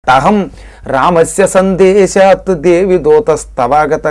అహం రామస్య సందేశాత్ దేవి దూతస్తవాగత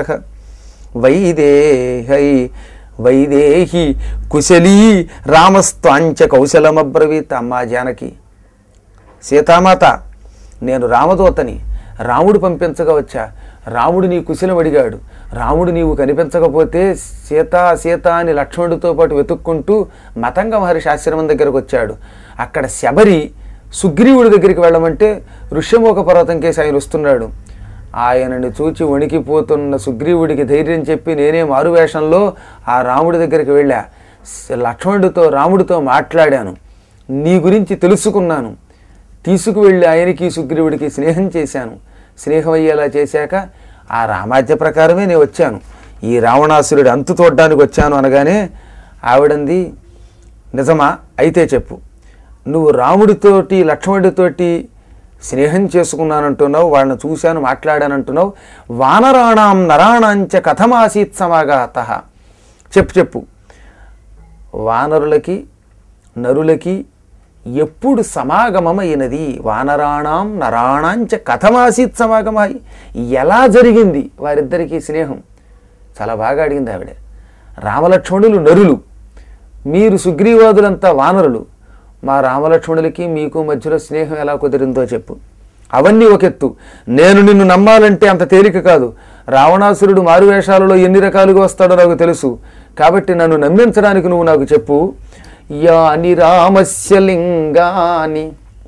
వైదేహై వైదేహి కుశలీ రామస్త్వాంచ కౌశలమబ్రవీత్ అమ్మా జానకి సీతామాత నేను రామదూతని రాముడు పంపించగా వచ్చా రాముడు నీ కుశలం అడిగాడు రాముడు నీవు కనిపించకపోతే సీత సీత అని లక్ష్మణుడితో పాటు వెతుక్కుంటూ మతంగ మహర్షి ఆశ్రమం దగ్గరకు వచ్చాడు అక్కడ శబరి సుగ్రీవుడి దగ్గరికి వెళ్ళమంటే ఋష్యమోక పర్వతం కేసి ఆయన వస్తున్నాడు ఆయనని చూచి వణికిపోతున్న సుగ్రీవుడికి ధైర్యం చెప్పి నేనే మారువేషంలో ఆ రాముడి దగ్గరికి వెళ్ళా స- లక్ష్మణుడితో రాముడితో మాట్లాడాను నీ గురించి తెలుసుకున్నాను తీసుకువెళ్ళి ఆయనకి సుగ్రీవుడికి స్నేహం చేశాను స్నేహం అయ్యేలా చేశాక ఆ రామాజ్య ప్రకారమే నేను వచ్చాను ఈ రావణాసురుడి అంతు తోడ్డానికి వచ్చాను అనగానే ఆవిడంది నిజమా అయితే చెప్పు నువ్వు రాముడితోటి లక్ష్మణుడితోటి స్నేహం చేసుకున్నానంటున్నావు వాళ్ళని చూశాను మాట్లాడానంటున్నావు వానరాణాం నరాణాంచ కథమాసీత్ సమాగాత చెప్పు చెప్పు వానరులకి నరులకి ఎప్పుడు సమాగమమైనది వానరాణాం నరాణాంచ కథమాసీత్ సమాగమై ఎలా జరిగింది వారిద్దరికీ స్నేహం చాలా బాగా అడిగింది ఆవిడ రామలక్ష్మణులు నరులు మీరు సుగ్రీవాదులంతా వానరులు మా రామలక్ష్మణులకి మీకు మధ్యలో స్నేహం ఎలా కుదిరిందో చెప్పు అవన్నీ ఒక ఎత్తు నేను నిన్ను నమ్మాలంటే అంత తేలిక కాదు రావణాసురుడు మారువేషాలలో ఎన్ని రకాలుగా వస్తాడో నాకు తెలుసు కాబట్టి నన్ను నమ్మించడానికి నువ్వు నాకు చెప్పు యాని రామస్య లింగాని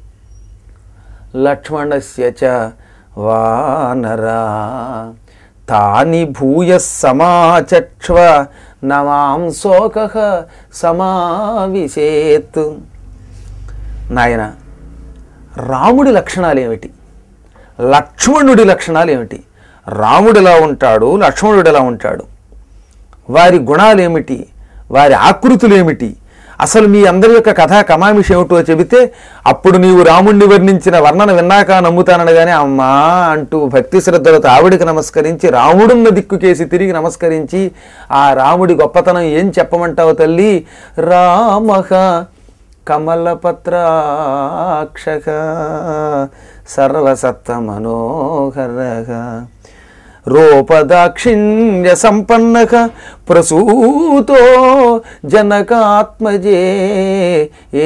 లక్ష్మణస్య చ వానరా తాని భూయ సమాచక్ష్వ నమాం శోక సమావిశేత్ నాయన రాముడి లక్షణాలు ఏమిటి లక్ష్మణుడి లక్షణాలు ఏమిటి రాముడు ఎలా ఉంటాడు లక్ష్మణుడు ఎలా ఉంటాడు వారి గుణాలు ఏమిటి వారి ఆకృతులు ఏమిటి అసలు మీ అందరి యొక్క కథా కమామిషి ఏమిటో చెబితే అప్పుడు నీవు రాముణ్ణి వర్ణించిన వర్ణన విన్నాక నమ్ముతాననగానే అమ్మా అంటూ భక్తి శ్రద్ధలతో ఆవిడికి నమస్కరించి రాముడున్న దిక్కుకేసి తిరిగి నమస్కరించి ఆ రాముడి గొప్పతనం ఏం చెప్పమంటావు తల్లి రామః కమలపత్రాక్షక సర్వసత్వ మనోహరక రూపదాక్షిణ్య సంపన్నక ప్రసూతో జనకాత్మజే ఏ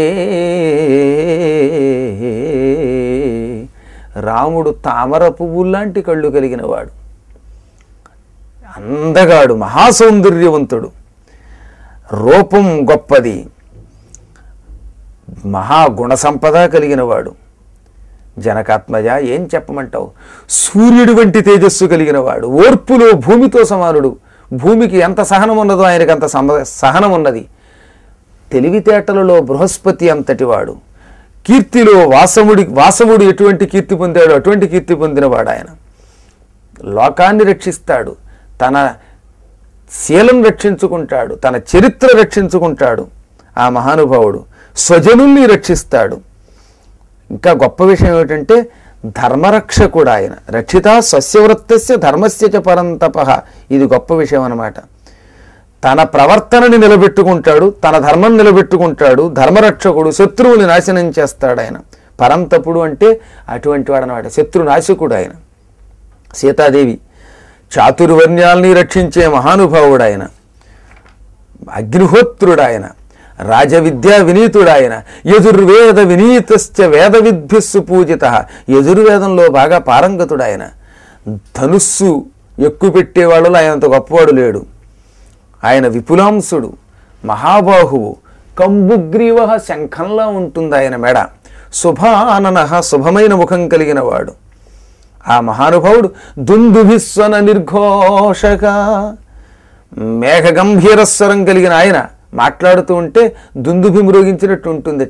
రాముడు తామర పువ్వులాంటి కళ్ళు కలిగిన వాడు అందగాడు మహాసౌందర్యవంతుడు రూపం గొప్పది మహాగుణ సంపద కలిగిన వాడు జనకాత్మజ ఏం చెప్పమంటావు సూర్యుడి వంటి తేజస్సు కలిగిన వాడు ఓర్పులో భూమితో సమానుడు భూమికి ఎంత సహనం ఉన్నదో ఆయనకి అంత సమ సహనం ఉన్నది తెలివితేటలలో బృహస్పతి అంతటివాడు కీర్తిలో వాసముడి వాసముడు ఎటువంటి కీర్తి పొందాడు అటువంటి కీర్తి పొందినవాడు ఆయన లోకాన్ని రక్షిస్తాడు తన శీలం రక్షించుకుంటాడు తన చరిత్ర రక్షించుకుంటాడు ఆ మహానుభావుడు స్వజనుల్ని రక్షిస్తాడు ఇంకా గొప్ప విషయం ఏమిటంటే ధర్మరక్షకుడు ఆయన రక్షిత స్వస్యవృత్తస్య ధర్మస్య చ పరంతప ఇది గొప్ప విషయం అన్నమాట తన ప్రవర్తనని నిలబెట్టుకుంటాడు తన ధర్మం నిలబెట్టుకుంటాడు ధర్మరక్షకుడు శత్రువుని నాశనం చేస్తాడు ఆయన పరంతపుడు అంటే అటువంటి వాడు అనమాట శత్రు నాశకుడు ఆయన సీతాదేవి చాతుర్వర్ణ్యాల్ని రక్షించే మహానుభావుడు ఆయన అగ్నిహోత్రుడు ఆయన రాజవిద్యా వినీతుడు ఆయన యజుర్వేద వినీతశ్చ వేద విద్భిస్సు పూజిత యజుర్వేదంలో బాగా పారంగతుడు ఆయన ధనుస్సు ఎక్కువ పెట్టే వాళ్ళలో ఆయనంత గొప్పవాడు లేడు ఆయన విపులాంశుడు మహాబాహువు కంబుగ్రీవ శంఖంలా ఉంటుంది ఆయన మెడ శుభానన శుభమైన ముఖం కలిగిన వాడు ఆ మహానుభావుడు దుందుభిస్వన నిర్ఘోషక మేఘగంభీరస్వరం కలిగిన ఆయన మాట్లాడుతూ ఉంటే దుందుభి మ్రోగించినట్టు ఉంటుందిట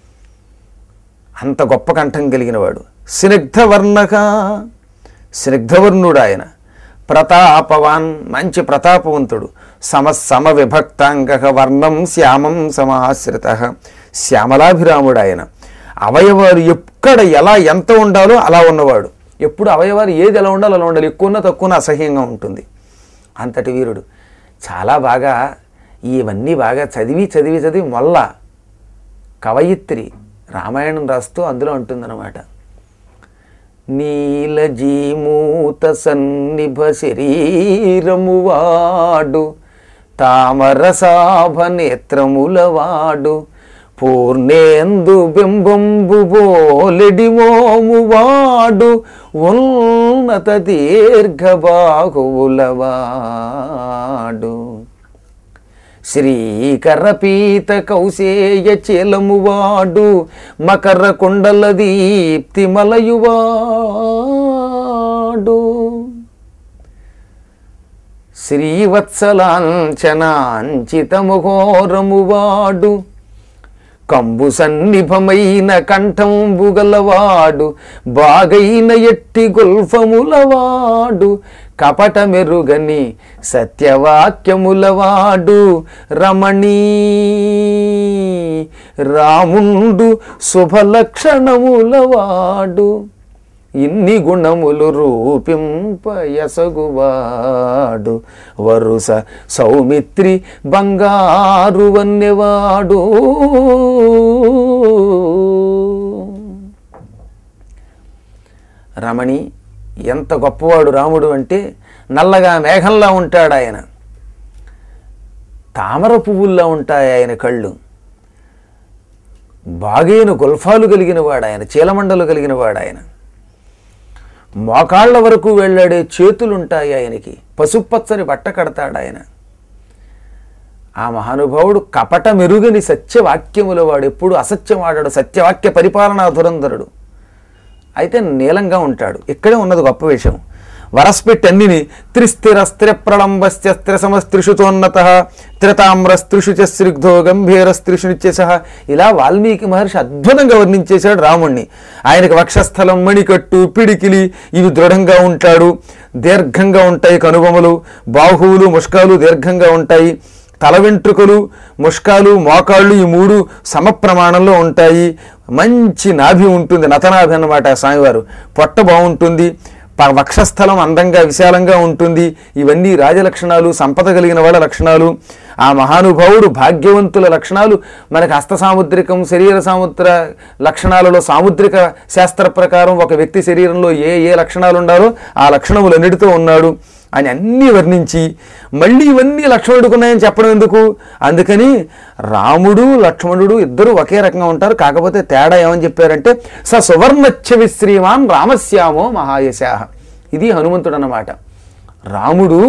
అంత గొప్ప కంఠం కలిగిన వాడు స్నిగ్ధవర్ణక స్నిగ్ధవర్ణుడు ఆయన ప్రతాపవాన్ మంచి ప్రతాపవంతుడు సమ సమ విభక్తాంగ వర్ణం శ్యామం సమాశ్రిత శ్యామలాభిరాముడు ఆయన అవయవాలు ఎక్కడ ఎలా ఎంత ఉండాలో అలా ఉన్నవాడు ఎప్పుడు అవయవాలు ఏది ఎలా ఉండాలో అలా ఉండాలి ఎక్కువన్నా తక్కువన్నా అసహ్యంగా ఉంటుంది అంతటి వీరుడు చాలా బాగా ఇవన్నీ బాగా చదివి చదివి చదివి మొల్ల కవయిత్రి రామాయణం రాస్తూ అందులో ఉంటుందన్నమాట నీలజీమూత సన్నిభ శరీరము వాడు తామరసాభ నేత్రముల వాడు పూర్ణేందు బింబంబు బోలెడి మోము వాడు ఉన్నత దీర్ఘబాహువుల వాడు శ్రీకరపీత కౌసేయ చేలమువాడు మకర కుండల దీప్తి మలయువాడు శ్రీవత్సలాంఛితముఘోరమువాడు కంబు సన్నిభమైన కంఠంబు గలవాడు బాగైన ఎట్టి గుల్ఫములవాడు కపట మెరుగని సత్యవాక్యములవాడు రమణీ రాముండు శుభలక్షణములవాడు ఇన్ని గుణములు రూపింపయసగువాడు వరుస సౌమిత్రి బంగారు వన్నెవాడు రమణి ఎంత గొప్పవాడు రాముడు అంటే నల్లగా మేఘంలా ఉంటాడు ఆయన తామర పువ్వుల్లా ఉంటాయి ఆయన కళ్ళు బాగైన గుల్ఫాలు కలిగిన వాడు ఆయన చీలమండలు కలిగిన వాడు ఆయన మోకాళ్ళ వరకు వెళ్ళాడే చేతులుంటాయి ఆయనకి పసుపచ్చని బట్ట కడతాడు ఆయన ఆ మహానుభావుడు కపట మెరుగని సత్యవాక్యముల వాడు ఎప్పుడు అసత్యం ఆడాడు సత్యవాక్య పరిపాలనా ధురంధరుడు అయితే నీలంగా ఉంటాడు ఇక్కడే ఉన్నది గొప్ప విషయం వరస్పెట్టన్నిని త్రిస్థిర స్థిర ప్రళంబస్య స్థిర సమస్త్రిషుతోన్నత త్రితామ్రస్త్రిషు చ స్నిగ్ధో గంభీరస్త్రిషు నిత్యస ఇలా వాల్మీకి మహర్షి అద్భుతంగా వర్ణించేశాడు రాముణ్ణి ఆయనకి వక్షస్థలం మణికట్టు పిడికిలి ఇవి దృఢంగా ఉంటాడు దీర్ఘంగా ఉంటాయి కనుబొమలు బాహువులు ముష్కాలు దీర్ఘంగా ఉంటాయి తల వెంట్రుకలు ముష్కాలు మోకాళ్ళు ఈ మూడు సమప్రమాణంలో ఉంటాయి మంచి నాభి ఉంటుంది నతనాభి అన్నమాట స్వామివారు పొట్ట బాగుంటుంది ప- వక్షస్థలం అందంగా విశాలంగా ఉంటుంది ఇవన్నీ రాజలక్షణాలు సంపద కలిగిన వాళ్ళ లక్షణాలు ఆ మహానుభావుడు భాగ్యవంతుల లక్షణాలు మనకి హస్త సాముద్రికం శరీర సాముద్ర లక్షణాలలో సాముద్రిక శాస్త్ర ప్రకారం ఒక వ్యక్తి శరీరంలో ఏ ఏ లక్షణాలు ఉండాలో ఆ లక్షణములన్నిటితో ఉన్నాడు అని అన్నీ వర్ణించి మళ్ళీ ఇవన్నీ లక్ష్మణుడికి ఉన్నాయని చెప్పడం ఎందుకు అందుకని రాముడు లక్ష్మణుడు ఇద్దరు ఒకే రకంగా ఉంటారు కాకపోతే తేడా ఏమని చెప్పారంటే స సువర్ణచ్చవి శ్రీమాన్ రామశ్యామో మహాయశాహ ఇది హనుమంతుడు అన్నమాట రాముడు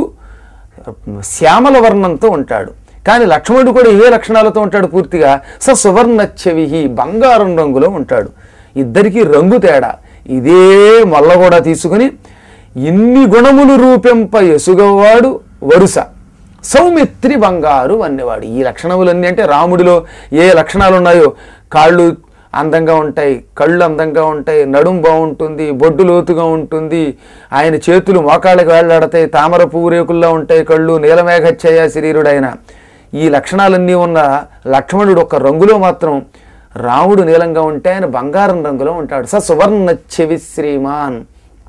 శ్యామల వర్ణంతో ఉంటాడు కానీ లక్ష్మణుడు కూడా ఇవే లక్షణాలతో ఉంటాడు పూర్తిగా స సువర్ణచ్చవిహి బంగారం రంగులో ఉంటాడు ఇద్దరికీ రంగు తేడా ఇదే మల్ల కూడా తీసుకుని ఇన్ని గుణములు రూపింప ఎసుగవాడు వరుస సౌమిత్రి బంగారు అన్నవాడు ఈ లక్షణములన్నీ అంటే రాముడిలో ఏ లక్షణాలు ఉన్నాయో కాళ్ళు అందంగా ఉంటాయి కళ్ళు అందంగా ఉంటాయి నడుం బాగుంటుంది బొడ్డు లోతుగా ఉంటుంది ఆయన చేతులు మోకాళ్ళకి వేళ్లాడతాయి తామర పువ్వు రేకుల్లో ఉంటాయి కళ్ళు నీలమేఘచ్చయ శరీరుడు ఆయన ఈ లక్షణాలన్నీ ఉన్న లక్ష్మణుడు ఒక రంగులో మాత్రం రాముడు నీలంగా ఉంటే ఆయన బంగారం రంగులో ఉంటాడు స సువర్ణ చెవి శ్రీమాన్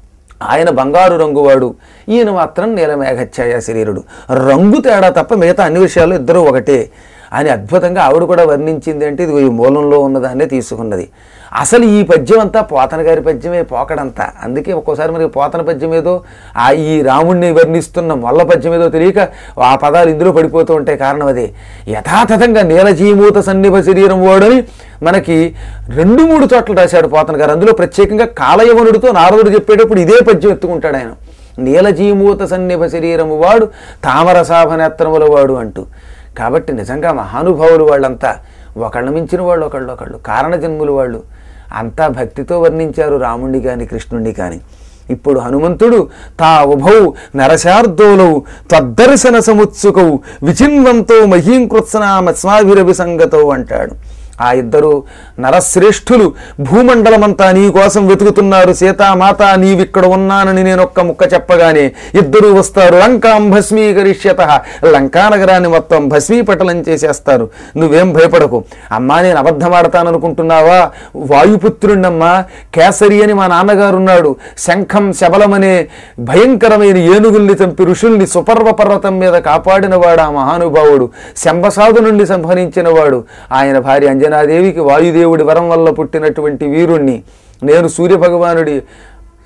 ఆయన బంగారు రంగువాడు ఈయన మాత్రం నీలమేఘఛాయ శరీరుడు రంగు తేడా తప్ప మిగతా అన్ని విషయాలు ఇద్దరు ఒకటే అని అద్భుతంగా ఆవిడ కూడా వర్ణించింది అంటే ఇది ఈ మూలంలో ఉన్నదాన్నే తీసుకున్నది అసలు ఈ పద్యం అంతా పోతన గారి పద్యమే పోకడంతా అందుకే ఒక్కోసారి మనకి పోతన పద్యం ఏదో ఆ ఈ రాముణ్ణి వర్ణిస్తున్న మొల్ల పద్యం ఏదో తెలియక ఆ పదాలు ఇందులో పడిపోతూ ఉంటాయి కారణం అదే యథాతథంగా నీలజీమూత సన్నిభ శరీరం వాడని మనకి రెండు మూడు చోట్ల రాశాడు పోతన గారు అందులో ప్రత్యేకంగా కాలయవనుడితో నారదుడు చెప్పేటప్పుడు ఇదే పద్యం ఎత్తుకుంటాడు ఆయన నీలజీమూత సన్నిభ శరీరము వాడు తామరసాభ నేత్రముల వాడు అంటూ కాబట్టి నిజంగా మహానుభావులు వాళ్ళంతా ఒకళ్ళ మించిన వాళ్ళు ఒకళ్ళు ఒకళ్ళు కారణ జన్ములు వాళ్ళు అంతా భక్తితో వర్ణించారు రాముణ్ణి కాని కృష్ణుణ్ణి కాని ఇప్పుడు హనుమంతుడు తా ఉభౌ నరశార్దోలౌ త్వద్దర్శన సముత్సుకౌ విచిన్వంతో మహీంకృత్సనామస్మాభిరభి సంగతో అంటాడు ఆ ఇద్దరు నరశ్రేష్ఠులు భూమండలమంతా నీ కోసం వెతుకుతున్నారు సీతామాత నీవిక్కడ ఉన్నానని నేను ఒక్క ముక్క చెప్పగానే ఇద్దరు వస్తారు లంకాం భస్మీకరిష్యత లంకా నగరాన్ని మొత్తం భస్మీపటలం చేసేస్తారు నువ్వేం భయపడకు అమ్మా నేను అబద్ధమాడతాననుకుంటున్నావా వాయుపుత్రుణ్ణమ్మా కేసరి అని మా నాన్నగారు ఉన్నాడు శంఖం శబలమనే భయంకరమైన ఏనుగుల్ని చంపి ఋషుల్ని సుపర్వ పర్వతం మీద కాపాడినవాడు ఆ మహానుభావుడు శంభసాదు నుండి సంహరించినవాడు ఆయన భార్య అంజనాదేవికి వాయుదేవుడి వరం వల్ల పుట్టినటువంటి వీరుణ్ణి నేను సూర్యభగవానుడి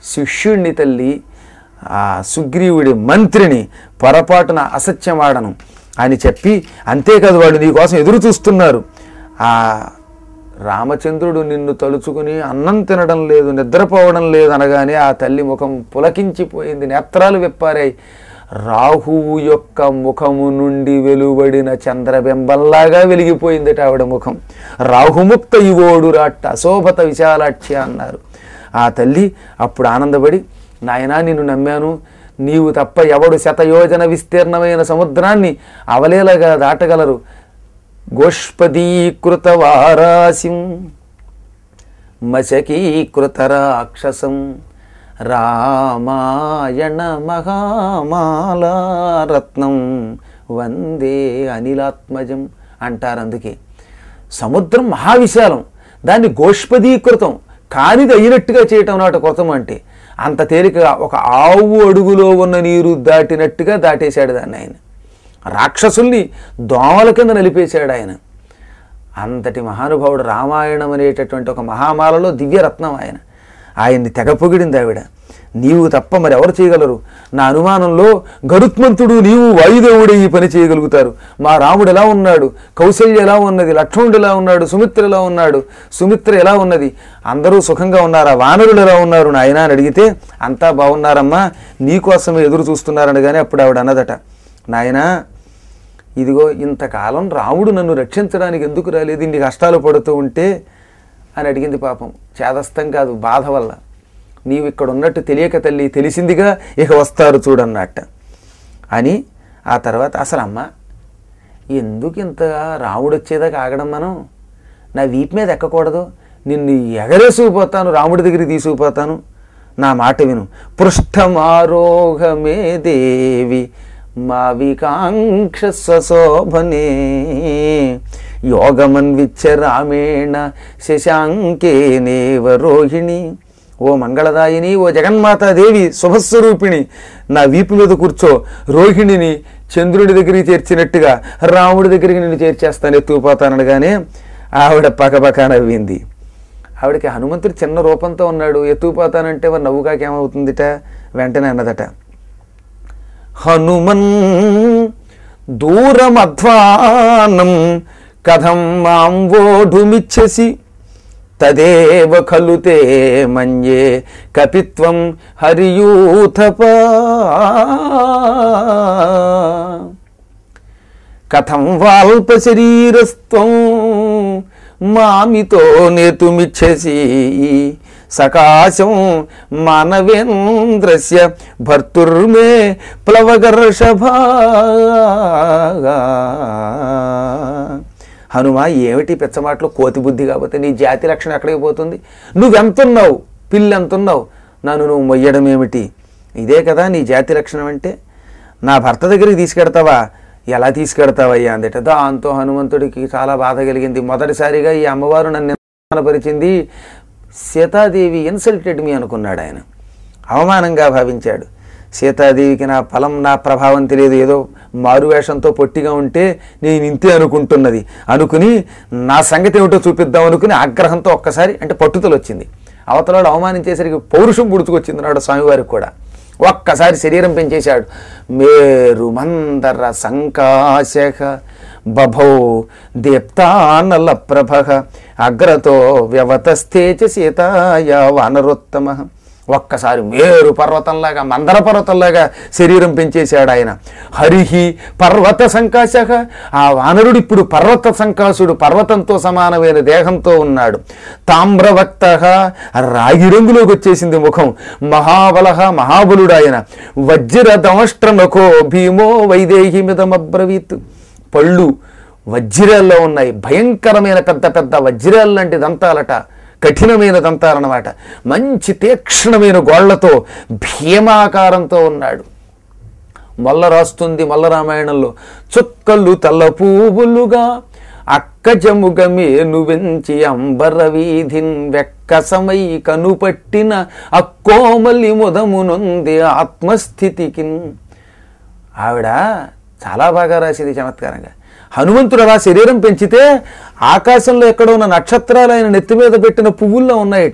శిష్యుణ్ణి తల్లి ఆ సుగ్రీవుడి మంత్రిని పొరపాటున అసత్యమాడను అని చెప్పి అంతేకాదు వాళ్ళు నీకోసం ఎదురు చూస్తున్నారు ఆ రామచంద్రుడు నిన్ను తలుచుకుని అన్నం తినడం లేదు నిద్రపోవడం లేదు అనగానే ఆ తల్లి ముఖం పులకించిపోయింది నేత్రాలు విప్పారాయి రాహువు యొక్క ముఖము నుండి వెలువడిన చంద్రబింబంలాగా వెలిగిపోయిందట ఆవిడ ముఖం రాహుముక్త ఇవోడు రాట్ట అశోభత విశాలాక్షి అన్నారు ఆ తల్లి అప్పుడు ఆనందపడి నాయనా నిన్ను నమ్మాను నీవు తప్ప ఎవడు శతయోజన విస్తీర్ణమైన సముద్రాన్ని అవలేలగా దాటగలరు గోష్పదీకృత వారాసిం మశకీకృత రాక్షసం రామాయణ మహామాలారత్నం వందే అనిలాత్మజం అంటారు అందుకే సముద్రం మహావిశాలం దాన్ని గోష్పదీకృతం కానిది అయినట్టుగా చేయటం నాట కృతం అంటే అంత తేలికగా ఒక ఆవు అడుగులో ఉన్న నీరు దాటినట్టుగా దాటేశాడు దాన్ని ఆయన రాక్షసుల్ని దోమల కింద నలిపేశాడు ఆయన అంతటి మహానుభావుడు రామాయణం అనేటటువంటి ఒక మహామాలలో దివ్యరత్నం ఆయన ఆయన్ని తెగ పొగిడింది ఆవిడ నీవు తప్ప మరి ఎవరు చేయగలరు నా అనుమానంలో గరుత్మంతుడు నీవు వాయుదేవుడే ఈ పని చేయగలుగుతారు మా రాముడు ఎలా ఉన్నాడు కౌశల్య ఎలా ఉన్నది లక్ష్మణుడు ఎలా ఉన్నాడు సుమిత్ర ఎలా ఉన్నాడు సుమిత్ర ఎలా ఉన్నది అందరూ సుఖంగా ఉన్నారా వానరులు ఎలా ఉన్నారు నాయన అని అడిగితే అంతా బాగున్నారమ్మా నీకోసమే ఎదురు చూస్తున్నారని అప్పుడు ఆవిడ అన్నదట నాయనా ఇదిగో ఇంతకాలం రాముడు నన్ను రక్షించడానికి ఎందుకు రాలేదు ఇన్ని కష్టాలు పడుతూ ఉంటే అని అడిగింది పాపం చేదస్తం కాదు బాధ వల్ల నీవు ఇక్కడ ఉన్నట్టు తెలియక తల్లి తెలిసిందిగా ఇక వస్తారు చూడన్నట్ట అని ఆ తర్వాత అసలు అమ్మ ఎందుకు ఇంత రాముడు వచ్చేదాకా ఆగడం మనం నా వీపు మీద ఎక్కకూడదు నిన్ను ఎగరేసుకుపోతాను రాముడి దగ్గరికి తీసుకుపోతాను నా మాట విను పృష్ఠమారోహమే దేవి మా వికాంక్ష స్వశోభనే యోగమన్విచ్చ రామేణ శశాంకేనేవ రోహిణి ఓ మంగళదాయిని ఓ జగన్మాతాదేవి శుభస్వరూపిణి నా వీపు మీద కూర్చో రోహిణిని చంద్రుడి దగ్గరికి చేర్చినట్టుగా రాముడి దగ్గరికి నిన్ను చేర్చేస్తాను ఎత్తుకుపోతాననగానే ఆవిడ పకపక నవ్వింది ఆవిడకి హనుమంతుడు చిన్న రూపంతో ఉన్నాడు ఎత్తుకుపోతానంటే మరి నవ్వుకాకేమవుతుందిట వెంటనే అన్నదట హనుమన్ దూరమధ్వానం కథం మాం వోఢుమిచ్చసి తదేవ ఖలు తే మన్యే కపిత్వం హరియూథపా కథం వాల్ప శరీరస్త్వం మామితో నేతుమిచ్చసి సకాశం మానవేంద్రస్య భర్తుర్మే ప్లవగర్షభా హనుమ ఏమిటి పెచ్చమాటలు కోతి బుద్ధి కాకపోతే నీ జాతి లక్షణం ఎక్కడికి పోతుంది నువ్వెంతున్నావు పిల్లి ఎంతున్నావు నన్ను నువ్వు మొయ్యడం ఏమిటి ఇదే కదా నీ జాతి లక్షణం అంటే నా భర్త దగ్గరికి తీసుకెడతావా ఎలా తీసుకెడతావయ్యా అందట దాంతో హనుమంతుడికి చాలా బాధ కలిగింది మొదటిసారిగా ఈ అమ్మవారు నన్ను అవమానపరిచింది సీతాదేవి ఇన్సల్టెడ్ మీ అనుకున్నాడు ఆయన అవమానంగా భావించాడు సీతాదేవికి నా ఫలం నా ప్రభావం తెలియదు ఏదో మారువేషంతో పొట్టిగా ఉంటే నేను ఇంతే అనుకుంటున్నది అనుకుని నా సంగతి ఏమిటో చూపిద్దాం అనుకుని ఆగ్రహంతో ఒక్కసారి అంటే పట్టుదల వచ్చింది అవతలాడు అవమానించేసరికి పౌరుషం పుడుచుకొచ్చింది నాడు స్వామివారికి కూడా ఒక్కసారి శరీరం పెంచేశాడు మేరు మందర సంకాశక బభౌ దీప్తానల ప్రభ అగ్రతో వ్యవతస్థే చ సీతాయ వానరోత్తమ ఒక్కసారి మేరు పర్వతంలాగా మందర పర్వతంలాగా శరీరం పెంచేశాడు ఆయన హరిహి పర్వత సంకాశక ఆ వానరుడు ఇప్పుడు పర్వత సంకాసుడు పర్వతంతో సమానమైన దేహంతో ఉన్నాడు తామ్రవక్త రాగి రంగులోకి వచ్చేసింది ముఖం మహాబలహ మహాబలుడు ఆయన వజ్ర దమష్ట్రమకో భీమో వైదేహి మిదమబ్రవీత్ పళ్ళు వజ్రాల్లో ఉన్నాయి భయంకరమైన పెద్ద పెద్ద వజ్రాల లాంటి దంతాలట కఠినమైన దంతాలన్నమాట మంచి తీక్షణమైన గోళ్లతో భీమాకారంతో ఉన్నాడు మల్ల రాస్తుంది మల్ల రామాయణంలో చుక్కలు తల్ల పువ్వులుగా అక్కజముగమేను వెంచి అంబర వీధిన్ వెక్కసమై కనుపట్టిన అక్కోమలి ముదమునొంది ఆత్మస్థితికిన్ ఆవిడ చాలా బాగా రాసింది చమత్కారంగా హనుమంతుడు అలా శరీరం పెంచితే ఆకాశంలో ఎక్కడ ఉన్న నక్షత్రాలు ఆయన నెత్తి మీద పెట్టిన పువ్వుల్లో ఉన్నాయట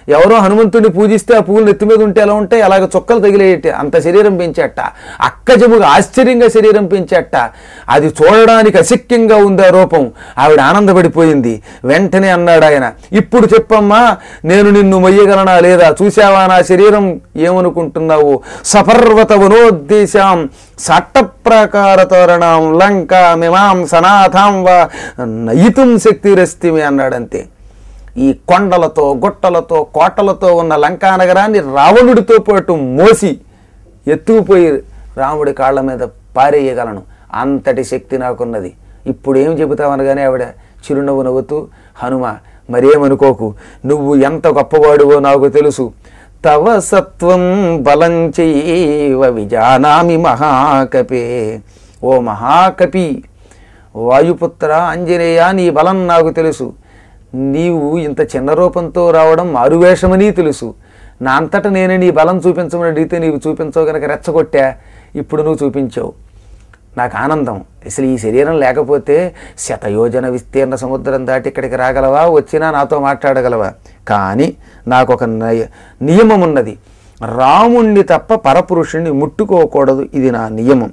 ఎవరో హనుమంతుడిని పూజిస్తే ఆ పువ్వులు నెత్తి మీద ఉంటే ఎలా ఉంటాయి అలాగ చుక్కలు తగిలేయట అంత శరీరం పెంచేట అక్కజముగా ఆశ్చర్యంగా శరీరం పెంచేట అది చూడడానికి అశక్యంగా ఉంది ఆ రూపం ఆవిడ ఆనందపడిపోయింది వెంటనే అన్నాడు ఆయన ఇప్పుడు చెప్పమ్మా నేను నిన్ను మొయ్యగలనా లేదా చూసావా నా శరీరం ఏమనుకుంటున్నావు సపర్వత వనోద్దేశాం సట్టప్రాకార తోరణం లంక మిమాం సనాథాం వా నయితుం శక్తిరస్తిమి అన్నాడంతే ఈ కొండలతో గుట్టలతో కోటలతో ఉన్న లంకా నగరాన్ని రావణుడితో పాటు మోసి ఎత్తుకుపోయి రాముడి కాళ్ళ మీద పారేయగలను అంతటి శక్తి నాకున్నది ఇప్పుడు ఏం చెబుతావనగానే ఆవిడ చిరునవ్వు నవ్వుతూ హనుమ మరేమనుకోకు నువ్వు ఎంత గొప్పవాడువో నాకు తెలుసు తవ సత్వం బలం చైవ విజానామి మహాకపే ఓ మహాకపి వాయుపుత్ర అంజనేయ నీ బలం నాకు తెలుసు నీవు ఇంత చిన్న రూపంతో రావడం మారువేషమని తెలుసు నా అంతట నేనే నీ బలం చూపించమని అడిగితే నీవు చూపించవు కనుక రెచ్చగొట్టా ఇప్పుడు నువ్వు చూపించావు నాకు ఆనందం అసలు ఈ శరీరం లేకపోతే శతయోజన విస్తీర్ణ సముద్రం దాటి ఇక్కడికి రాగలవా వచ్చినా నాతో మాట్లాడగలవా కానీ నాకు ఒక నయ- నియమం ఉన్నది రాముణ్ణి తప్ప పరపురుషుణ్ణి ముట్టుకోకూడదు ఇది నా నియమం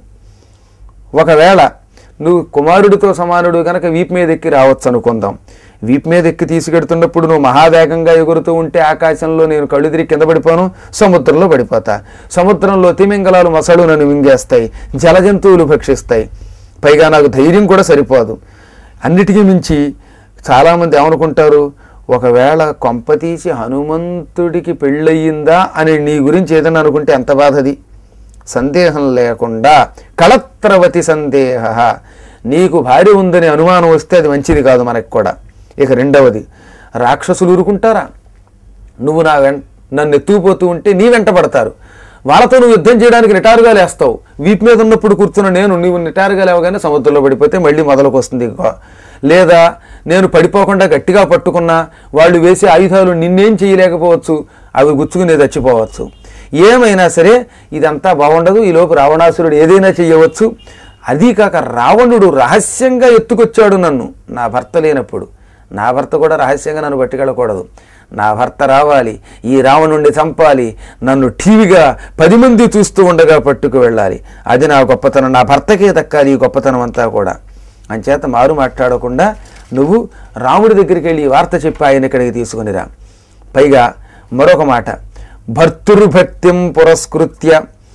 ఒకవేళ నువ్వు కుమారుడితో సమానుడు కనుక వీపు మీద ఎక్కి రావచ్చు అనుకుందాం వీపు మీద ఎక్కి తీసుకెడుతున్నప్పుడు నువ్వు మహావేగంగా ఎగురుతూ ఉంటే ఆకాశంలో నేను కళ్ళు తిరిగి కింద పడిపోను సముద్రంలో పడిపోతా సముద్రంలో తిమింగలాలు మసడు నన్ను మింగేస్తాయి జలజంతువులు భక్షిస్తాయి పైగా నాకు ధైర్యం కూడా సరిపోదు అన్నిటికీ మించి చాలామంది ఏమనుకుంటారు ఒకవేళ కొంపతీసి హనుమంతుడికి పెళ్ళయిందా అని నీ గురించి ఏదైనా అనుకుంటే ఎంత బాధది సందేహం లేకుండా కళత్రవతి సందేహ నీకు భార్య ఉందని అనుమానం వస్తే అది మంచిది కాదు మనకు కూడా ఇక రెండవది రాక్షసులు ఊరుకుంటారా నువ్వు నా వెంట నన్ను ఎత్తుకుపోతూ ఉంటే నీ వెంట పడతారు వాళ్ళతో నువ్వు యుద్ధం చేయడానికి నిటారుగా లేస్తావు వీపు మీద ఉన్నప్పుడు కూర్చున్న నేను నువ్వు నిటారుగా లేవగానే సముద్రంలో పడిపోతే మళ్ళీ మొదలకు వస్తుంది ఇక. లేదా నేను పడిపోకుండా గట్టిగా పట్టుకున్నా వాళ్ళు వేసే ఆయుధాలు నిన్నేం చేయలేకపోవచ్చు అవి గుచ్చుకుని చచ్చిపోవచ్చు ఏమైనా సరే ఇదంతా బాగుండదు ఈలోపు రావణాసురుడు ఏదైనా చేయవచ్చు అదీ కాక రావణుడు రహస్యంగా ఎత్తుకొచ్చాడు నన్ను నా భర్త లేనప్పుడు నా భర్త కూడా రహస్యంగా నన్ను పట్టుకెళ్ళకూడదు నా భర్త రావాలి ఈ రావణుణ్ణి చంపాలి నన్ను టీవీగా పది మంది చూస్తూ ఉండగా పట్టుకు వెళ్ళాలి అది నా గొప్పతనం నా భర్తకే దక్కాలి ఈ గొప్పతనం అంతా కూడా అంచేత మారు మాట్లాడకుండా నువ్వు రాముడి దగ్గరికి వెళ్ళి ఈ వార్త చెప్పి ఆయన ఇక్కడికి తీసుకునిరా పైగా మరొక మాట భర్తృభక్తిం పురస్కృత్య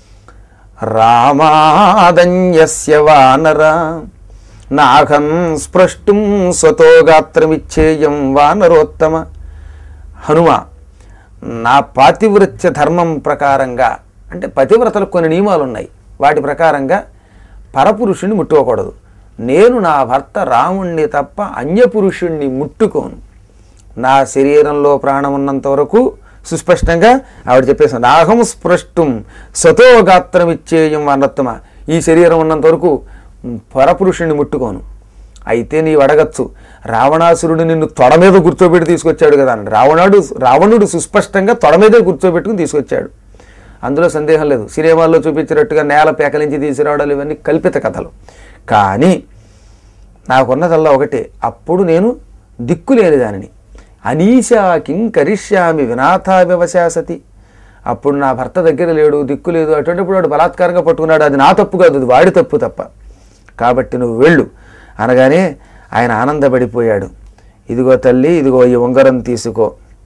రామాదన్యస్య వానర నాహం స్పృష్టుం స్వతో గాత్రమిచ్చేయం వానరోత్తమ హనుమ నా పాతివృత్య ధర్మం ప్రకారంగా అంటే పతివ్రతలకు కొన్ని నియమాలు ఉన్నాయి వాటి ప్రకారంగా పరపురుషుణ్ణి ముట్టుకోకూడదు నేను నా భర్త రాముణ్ణి తప్ప అన్యపురుషుణ్ణి ముట్టుకోను నా శరీరంలో ప్రాణం ఉన్నంత వరకు సుస్పష్టంగా ఆవిడ చెప్పేసింది నాహం స్పృష్టం సతో గాత్రం ఇచ్చేయం అన్నత్తమ ఈ శరీరం ఉన్నంత వరకు పరపురుషుణ్ణి ముట్టుకోను అయితే నీవు అడగచ్చు రావణాసురుడు నిన్ను తొడ మీద కూర్చోబెట్టి తీసుకొచ్చాడు కదా అని రావణుడు రావణుడు సుస్పష్టంగా తొడ మీదే కూర్చోబెట్టుకుని తీసుకొచ్చాడు అందులో సందేహం లేదు సినిమాల్లో చూపించినట్టుగా నేల పేకలించి తీసుకురావడాలు ఇవన్నీ కల్పిత కథలు కానీ నాకున్నదల్లా ఒకటే అప్పుడు నేను దిక్కులేని దానిని అనీశా కిం కరిష్యామి వినాథా వ్యవశాసతి అప్పుడు నా భర్త దగ్గర లేడు దిక్కు లేదు అటువంటిప్పుడు వాడు బలాత్కారంగా పట్టుకున్నాడు అది నా తప్పు కాదు అది వాడి తప్పు తప్ప కాబట్టి నువ్వు వెళ్ళు అనగానే ఆయన ఆనందపడిపోయాడు ఇదిగో తల్లి ఇదిగో ఈ ఉంగరం తీసుకో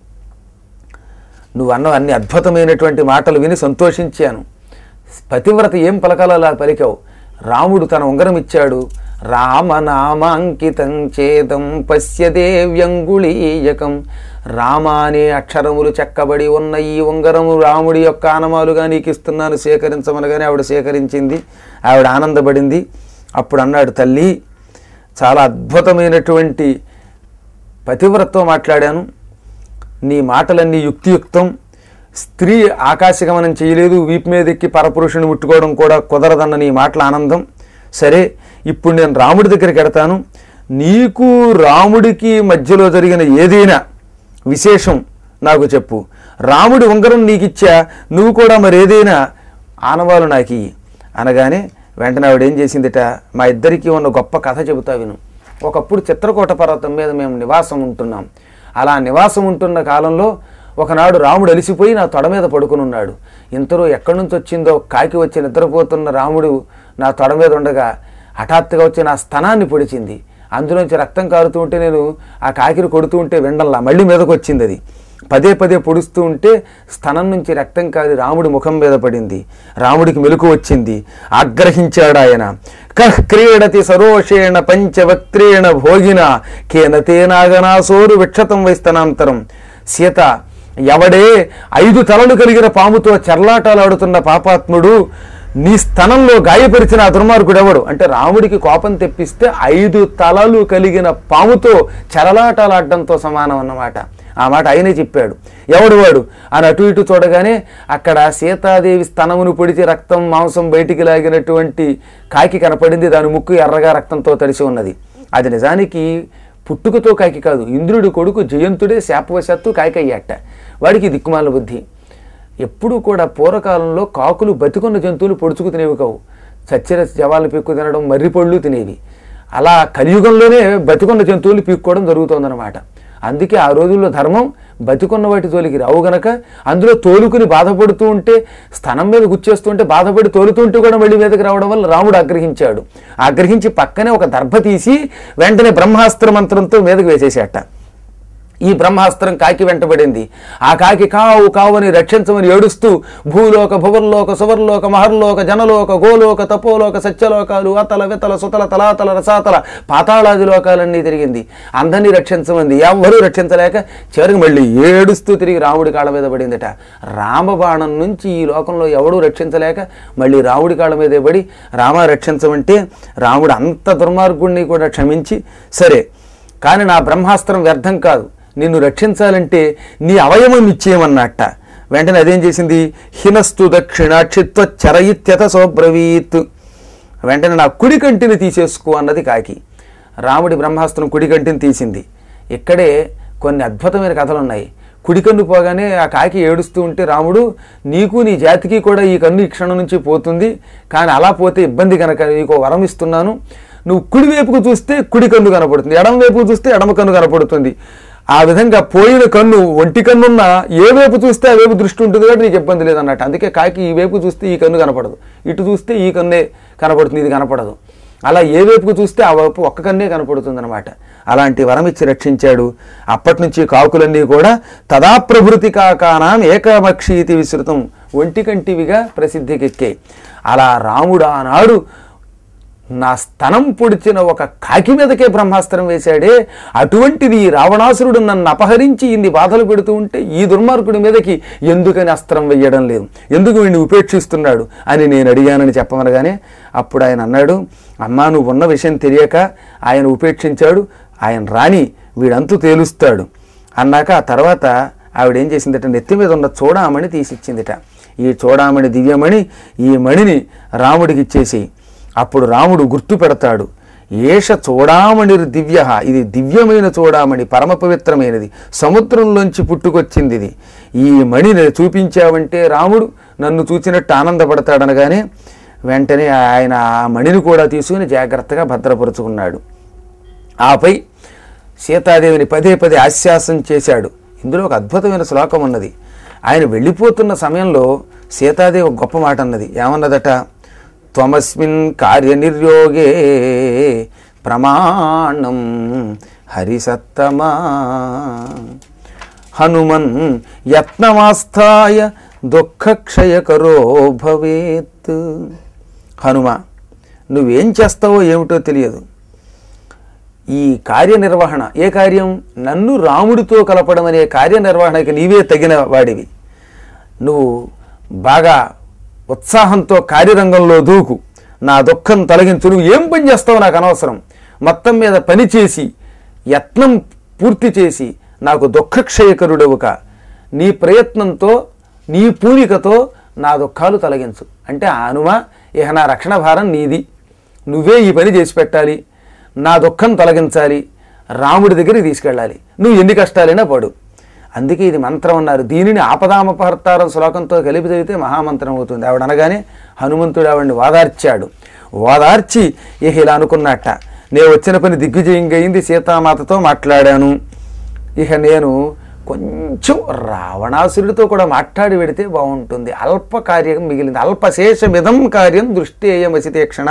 నువ్వు అన్న అన్ని అద్భుతమైనటువంటి మాటలు విని సంతోషించాను పతివ్రత ఏం పలకాలో అలా పలికావు రాముడు తన ఉంగరం ఇచ్చాడు రామనామాంకితం చేదం పశ్యదేవ్యంగుళీయకం రామ అనే అక్షరములు చెక్కబడి ఉన్న ఈ ఉంగరము రాముడి యొక్క ఆనమాలుగా నీకు ఇస్తున్నాను సేకరించమనగానే ఆవిడ సేకరించింది ఆవిడ ఆనందపడింది అప్పుడు అన్నాడు తల్లి చాలా అద్భుతమైనటువంటి పతివ్రతతో మాట్లాడాను నీ మాటలన్నీ యుక్తియుక్తం స్త్రీ ఆకాశగమనం చేయలేదు వీపు మీద ఎక్కి పరపురుషుని ముట్టుకోవడం కూడా కుదరదన్న నీ మాటల ఆనందం సరే ఇప్పుడు నేను రాముడి దగ్గరికి వెడతాను నీకు రాముడికి మధ్యలో జరిగిన ఏదైనా విశేషం నాకు చెప్పు రాముడి ఉంగరం నీకు ఇచ్చా నువ్వు కూడా మరి ఏదైనా ఆనవాలు నాకు ఇయ్యి అనగానే వెంటనే ఆవిడ ఏం చేసిందిట మా ఇద్దరికీ ఉన్న గొప్ప కథ చెబుతా విను ఒకప్పుడు చిత్రకూట పర్వతం మీద మేము నివాసం ఉంటున్నాం అలా నివాసం ఉంటున్న కాలంలో ఒకనాడు రాముడు అలిసిపోయి నా తొడ మీద పడుకుని ఉన్నాడు ఇంతలో ఎక్కడి నుంచి వచ్చిందో కాకి వచ్చి నిద్రపోతున్న రాముడు నా తొడ మీద ఉండగా హఠాత్తుగా వచ్చి నా స్తనాన్ని పొడిచింది అందులోంచి రక్తం కారుతూ ఉంటే నేను ఆ కాకిని కొడుతూ ఉంటే విండల్లా మళ్ళీ మీదకు వచ్చింది అది పదే పదే పొడుస్తూ ఉంటే స్తనం నుంచి రక్తం కారి రాముడి ముఖం మీద పడింది రాముడికి మెలకు వచ్చింది ఆగ్రహించాడు ఆయన కహ్ క్రీడతి సరోషేణ పంచవక్త్రేణ భోగిన కేనతేనాగనాసోరు విక్షతం వైస్తనాంతరం సీత ఎవడే ఐదు తలలు కలిగిన పాముతో చెర్లాటాలాడుతున్న పాపాత్ముడు నీ స్థనంలో గాయపరిచిన ఆ దుర్మార్గుడు ఎవడు అంటే రాముడికి కోపం తెప్పిస్తే ఐదు తలలు కలిగిన పాముతో చెరలాటలాడడంతో సమానం అన్నమాట ఆ మాట ఆయనే చెప్పాడు ఎవడు వాడు అని అటు ఇటు చూడగానే అక్కడ సీతాదేవి స్తనమును పొడిచి రక్తం మాంసం బయటికి లాగినటువంటి కాకి కనపడింది దాని ముక్కు ఎర్రగా రక్తంతో తడిసి ఉన్నది అది నిజానికి పుట్టుకతో కాకి కాదు ఇంద్రుడి కొడుకు జయంతుడే శాపవశాత్తు కాకి అయ్యాట వాడికి దిక్కుమాల బుద్ధి ఎప్పుడూ కూడా పూర్వకాలంలో కాకులు బతికున్న జంతువులు పొడుచుకు తినేవి కావు చచ్చిన జవాలను పీక్కు తినడం మర్రి పళ్ళు తినేవి అలా కలియుగంలోనే బతికున్న జంతువులు పీక్కోవడం జరుగుతోందన్నమాట అందుకే ఆ రోజుల్లో ధర్మం బతికున్న వాటి తోలికి రావు గనక అందులో తోలుకుని బాధపడుతూ ఉంటే స్థనం మీద గుచ్చేస్తుంటే బాధపడి తోలుతుంటే కూడా మళ్ళీ మీదకి రావడం వల్ల రాముడు ఆగ్రహించాడు ఆగ్రహించి పక్కనే ఒక దర్భ తీసి వెంటనే బ్రహ్మాస్త్ర మంత్రంతో మీదకి వేసేసేట ఈ బ్రహ్మాస్త్రం కాకి వెంటబడింది ఆ కాకి కావు కావని రక్షించమని ఏడుస్తూ భూలోక భువర్లోక సువర్లోక మహర్లోక జనలోక గోలోక తపోలోక సత్యలోకాలు అతల వితల సుతల తలాతల రసాతల పాతాళాది లోకాలన్నీ తిరిగింది అందరినీ రక్షించమంది ఎవ్వరూ రక్షించలేక చివరికి మళ్ళీ ఏడుస్తూ తిరిగి రాముడి కాళ్ళ మీద పడిందట రామబాణం నుంచి ఈ లోకంలో ఎవడూ రక్షించలేక మళ్ళీ రాముడి కాళ్ళ మీదే పడి రామ రక్షించమంటే రాముడు అంత దుర్మార్గుణ్ణి కూడా క్షమించి సరే కానీ నా బ్రహ్మాస్త్రం వ్యర్థం కాదు నిన్ను రక్షించాలంటే నీ అవయవం ఇచ్చేయమన్నట్ట వెంటనే అదేం చేసింది హినస్తు దక్షిణాక్షిత్వ చరయిత్యత సోబ్రవీత్ వెంటనే నా కుడి కంటిని తీసేసుకో అన్నది కాకి రాముడి బ్రహ్మాస్త్రం కుడి కంటిని తీసింది ఇక్కడే కొన్ని అద్భుతమైన కథలు ఉన్నాయి కుడి కన్ను పోగానే ఆ కాకి ఏడుస్తూ ఉంటే రాముడు నీకు నీ జాతికి కూడా ఈ కన్ను ఈ క్షణం నుంచి పోతుంది కానీ అలా పోతే ఇబ్బంది కనుక నీకు వరం ఇస్తున్నాను నువ్వు కుడి వైపుకు చూస్తే కుడి కన్ను కనపడుతుంది ఎడమ వైపుకు చూస్తే ఎడమ కన్ను కనపడుతుంది ఆ విధంగా పోయిన కన్ను ఒంటి కన్నున్న ఏ వైపు చూస్తే ఆ వైపు దృష్టి ఉంటుంది కాబట్టి నీకు ఇబ్బంది లేదన్నట్టు అందుకే కాకి ఈ వైపు చూస్తే ఈ కన్ను కనపడదు ఇటు చూస్తే ఈ కన్నే కనపడుతుంది ఇది కనపడదు అలా ఏ వైపుకు చూస్తే ఆ వైపు ఒక్క కన్నే కనపడుతుంది అనమాట అలాంటి వరం ఇచ్చి రక్షించాడు అప్పటి నుంచి కాకులన్నీ కూడా తదాప్రభృతి కాకానాం ఏకమక్షీతి విస్తృతం ఒంటి కంటివిగా ప్రసిద్ధికెక్కాయి అలా రాముడు ఆనాడు నా స్తనం పొడిచిన ఒక కాకి మీదకే బ్రహ్మాస్త్రం వేశాడే అటువంటిది ఈ రావణాసురుడు నన్ను అపహరించి ఇన్ని బాధలు పెడుతూ ఉంటే ఈ దుర్మార్గుడి మీదకి ఎందుకని అస్త్రం వెయ్యడం లేదు ఎందుకు వీడిని ఉపేక్షిస్తున్నాడు అని నేను అడిగానని చెప్పమనగానే అప్పుడు ఆయన అన్నాడు అమ్మా నువ్వు ఉన్న విషయం తెలియక ఆయన ఉపేక్షించాడు ఆయన రాని వీడంతు తేలుస్తాడు అన్నాక ఆ తర్వాత ఆవిడ ఏం చేసిందట నెత్తి మీద ఉన్న చూడామణి తీసిచ్చిందిట ఈ చూడామణి దివ్యమణి ఈ మణిని రాముడికి ఇచ్చేసి అప్పుడు రాముడు గుర్తు పెడతాడు ఏష చూడామణి దివ్య ఇది దివ్యమైన చూడామణి పరమ పవిత్రమైనది సముద్రంలోంచి పుట్టుకొచ్చింది ఇది ఈ మణిని చూపించావంటే రాముడు నన్ను చూచినట్టు ఆనందపడతాడనగానే వెంటనే ఆయన ఆ మణిని కూడా తీసుకుని జాగ్రత్తగా భద్రపరుచుకున్నాడు ఆపై సీతాదేవిని పదే పదే ఆశ్వాసం చేశాడు ఇందులో ఒక అద్భుతమైన శ్లోకం ఉన్నది ఆయన వెళ్ళిపోతున్న సమయంలో సీతాదేవి ఒక గొప్ప మాట అన్నది ఏమన్నదట త్వమస్మిన్ కార్యనిర్యోగే ప్రమాణం హరిసత్తమా హనుమన్ యత్నమాస్థాయ దుఃఖక్షయకరో భవేత్ హనుమ నువ్వేం చేస్తావో ఏమిటో తెలియదు ఈ కార్యనిర్వహణ ఏ కార్యం నన్ను రాముడితో కలపడం అనే కార్యనిర్వహణకి నీవే తగిన వాడివి నువ్వు బాగా ఉత్సాహంతో కార్యరంగంలో దూకు నా దుఃఖం తొలగించు నువ్వు ఏం పని చేస్తావు నాకు అనవసరం మొత్తం మీద పని చేసి యత్నం పూర్తి చేసి నాకు దుఃఖక్షయకరుడవుక నీ ప్రయత్నంతో నీ పూనికతో నా దుఃఖాలు తొలగించు అంటే ఆ హనుమ ఇక నా రక్షణ భారం నీది నువ్వే ఈ పని చేసి పెట్టాలి నా దుఃఖం తొలగించాలి రాముడి దగ్గరికి తీసుకెళ్ళాలి నువ్వు ఎన్ని కష్టాలైనా పడు అందుకే ఇది మంత్రం అన్నారు దీనిని ఆపదామపహర్తారం శ్లోకంతో కలిపి చదివితే మహామంత్రం అవుతుంది ఆవిడ అనగానే హనుమంతుడు ఆవిడని వాదార్చాడు వాదార్చి ఇక ఇలా అనుకున్నట్ట నేను వచ్చిన పని దిగ్విజయంగా అయింది సీతామాతతో మాట్లాడాను ఇక నేను కొంచెం రావణాసురుడితో కూడా మాట్లాడి పెడితే బాగుంటుంది అల్ప కార్యం మిగిలింది అల్పశేషమిదం కార్యం దృష్టేయమసితేక్షణ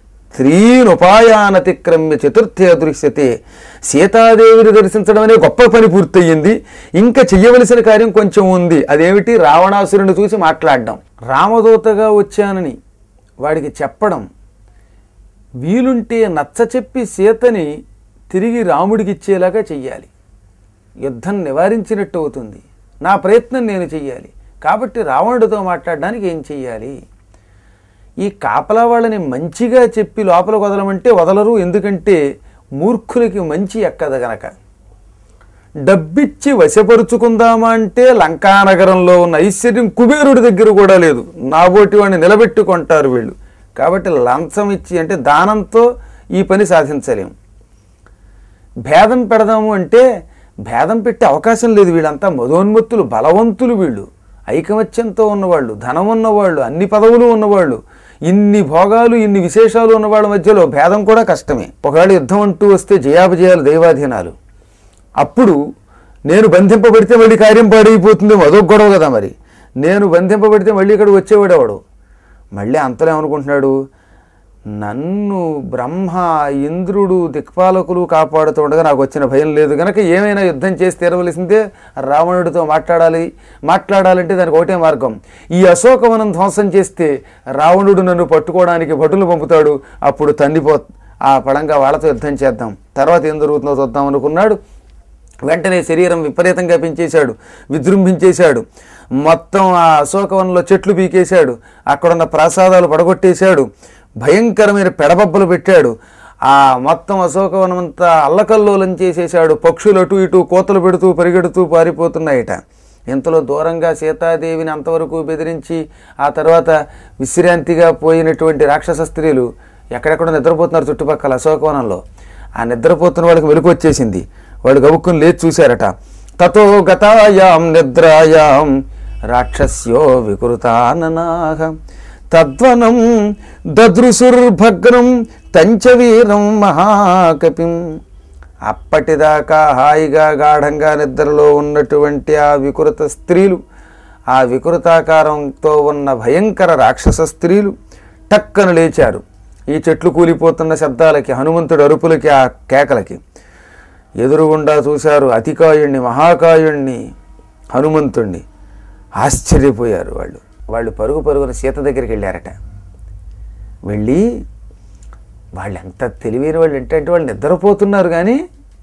త్రీనుపాయానతిక్రమ్య చతుర్థే దృశ్యతే సీతాదేవిని దర్శించడం అనే గొప్ప పని పూర్తయింది ఇంకా చెయ్యవలసిన కార్యం కొంచెం ఉంది అదేమిటి రావణాసురుని చూసి మాట్లాడడం రామదూతగా వచ్చానని వాడికి చెప్పడం వీలుంటే నచ్చ చెప్పి సీతని తిరిగి రాముడికి ఇచ్చేలాగా చెయ్యాలి యుద్ధం నివారించినట్టు అవుతుంది నా ప్రయత్నం నేను చెయ్యాలి కాబట్టి రావణుడితో మాట్లాడడానికి ఏం చెయ్యాలి ఈ కాపలా వాళ్ళని మంచిగా చెప్పి లోపల వదలమంటే వదలరు ఎందుకంటే మూర్ఖులకి మంచి ఎక్కదు గనక డబ్బిచ్చి వశపరుచుకుందామా అంటే లంకానగరంలో ఉన్న ఐశ్వర్యం కుబేరుడి దగ్గర కూడా లేదు నాబోటి వాడిని నిలబెట్టుకుంటారు వీళ్ళు కాబట్టి లంచం ఇచ్చి అంటే దానంతో ఈ పని సాధించలేం భేదం పెడదాము అంటే భేదం పెట్టే అవకాశం లేదు వీళ్ళంతా మధోన్మత్తులు బలవంతులు వీళ్ళు ఐకమత్యంతో ఉన్నవాళ్ళు ధనం ఉన్నవాళ్ళు అన్ని పదవులు ఉన్నవాళ్ళు ఇన్ని భోగాలు ఇన్ని విశేషాలు ఉన్న వాళ్ళ మధ్యలో భేదం కూడా కష్టమే ఒకవేళ యుద్ధం అంటూ వస్తే జయాపజయాలు దైవాధీనాలు అప్పుడు నేను బంధింపబడితే మళ్ళీ కార్యం పాడైపోతుంది అదొక గొడవ కదా మరి నేను బంధింపబడితే మళ్ళీ ఇక్కడ వచ్చేవాడు ఎవడు మళ్ళీ అంతలో ఏమనుకుంటున్నాడు నన్ను బ్రహ్మ ఇంద్రుడు దిక్పాలకులు కాపాడుతుండగా నాకు వచ్చిన భయం లేదు కనుక ఏమైనా యుద్ధం చేసి తీరవలసిందే రావణుడితో మాట్లాడాలి మాట్లాడాలంటే దానికి ఒకటే మార్గం ఈ అశోకవనం ధ్వంసం చేస్తే రావణుడు నన్ను పట్టుకోవడానికి భటులు పంపుతాడు అప్పుడు తన్నిపో ఆ పడంగా వాళ్ళతో యుద్ధం చేద్దాం తర్వాత ఏం జరుగుతుందో చూద్దాం అనుకున్నాడు వెంటనే శరీరం విపరీతంగా పెంచేశాడు విజృంభించేశాడు మొత్తం ఆ అశోకవనంలో చెట్లు పీకేశాడు అక్కడున్న ప్రాసాదాలు పడగొట్టేశాడు భయంకరమైన పెడబబ్బలు పెట్టాడు ఆ మొత్తం అశోకవనం అంతా అల్లకల్లోలం చేసేశాడు పక్షులు అటు ఇటు కోతలు పెడుతూ పరిగెడుతూ పారిపోతున్నాయట ఇంతలో దూరంగా సీతాదేవిని అంతవరకు బెదిరించి ఆ తర్వాత విశ్రాంతిగా పోయినటువంటి రాక్షస స్త్రీలు ఎక్కడెక్కడ నిద్రపోతున్నారు చుట్టుపక్కల అశోకవనంలో ఆ నిద్రపోతున్న వాళ్ళకి వెలుగు వచ్చేసింది వాళ్ళు గబుక్కుని లేచి చూశారట తతో గతాయాం నిద్రాయాం రాక్షస్యో వికృతాననాహ తద్వనం దదృశుర్భగ్నం తంచవీరం మహాకపిం అప్పటిదాకా హాయిగా గాఢంగా నిద్రలో ఉన్నటువంటి ఆ వికృత స్త్రీలు ఆ వికృతాకారంతో ఉన్న భయంకర రాక్షస స్త్రీలు టక్కన లేచారు ఈ చెట్లు కూలిపోతున్న శబ్దాలకి హనుమంతుడి అరుపులకి ఆ కేకలకి ఎదురుగుండా చూశారు అతికాయుణ్ణి మహాకాయుణ్ణి హనుమంతుణ్ణి ఆశ్చర్యపోయారు వాళ్ళు వాళ్ళు పరుగు పరుగున సీత దగ్గరికి వెళ్ళారట వెళ్ళి వాళ్ళు ఎంత తెలివైన వాళ్ళు ఏంటంటే వాళ్ళు నిద్రపోతున్నారు కానీ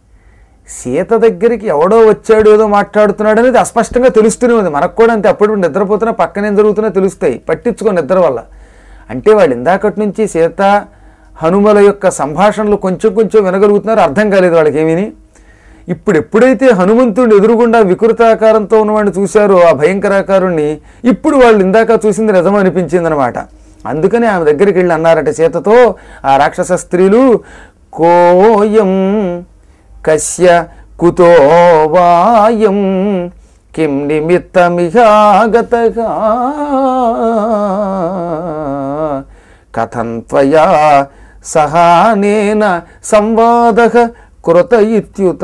సీత దగ్గరికి ఎవడో వచ్చాడు ఏదో మాట్లాడుతున్నాడు అనేది అస్పష్టంగా తెలుస్తూనే ఉంది మనకు కూడా అంతే అప్పుడు నిద్రపోతున్నా పక్కన ఏం జరుగుతున్నా తెలుస్తాయి పట్టించుకో నిద్ర వల్ల అంటే వాళ్ళు ఇందాకటి నుంచి సీత హనుమల యొక్క సంభాషణలు కొంచెం కొంచెం వినగలుగుతున్నారు అర్థం కాలేదు వాళ్ళకి ఏమీని ఇప్పుడు ఎప్పుడైతే హనుమంతుడిని ఎదురుగుండా వికృతాకారంతో ఉన్నవాడిని చూశారో ఆ భయంకరాకారుణ్ణి ఇప్పుడు వాళ్ళు ఇందాక చూసింది నిజం అనిపించింది అనమాట అందుకని ఆమె దగ్గరికి వెళ్ళి అన్నారట సీతతో ఆ రాక్షస స్త్రీలు కోయం కస్య కుతో వాయం కిం నిమిత్తమిహాగతగా కథం త్వయా సహానేన సంవాద కృత ఇత్యుత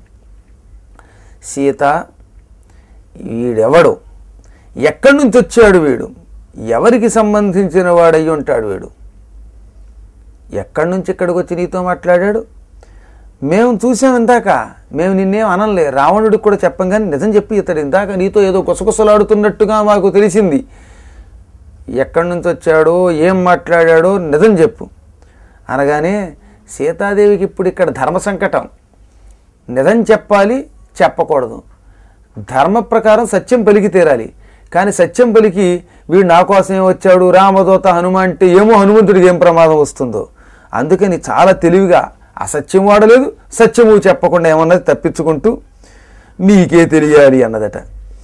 సీత వీడెవడు ఎక్కడి నుంచి వచ్చాడు వీడు ఎవరికి సంబంధించిన వాడై ఉంటాడు వీడు ఎక్కడి నుంచి ఇక్కడికి వచ్చి నీతో మాట్లాడాడు మేము చూసాం ఇందాక మేము నిన్నేం అనలే రావణుడికి కూడా చెప్పం కానీ నిజం చెప్పి ఇతడు ఇందాక నీతో ఏదో గుసగుసలాడుతున్నట్టుగా మాకు తెలిసింది ఎక్కడి నుంచి వచ్చాడో ఏం మాట్లాడాడో నిజం చెప్పు అనగానే సీతాదేవికి ఇప్పుడు ఇక్కడ ధర్మ సంకటం నిజం చెప్పాలి చెప్పకూడదు ధర్మ ప్రకారం సత్యం పలికి తీరాలి కానీ సత్యం పలికి వీడు నా కోసమే వచ్చాడు రామదూత హనుమ అంటే ఏమో హనుమంతుడికి ఏం ప్రమాదం వస్తుందో అందుకని చాలా తెలివిగా అసత్యం వాడలేదు సత్యము చెప్పకుండా ఏమన్నది తప్పించుకుంటూ మీకే తెలియాలి అన్నదట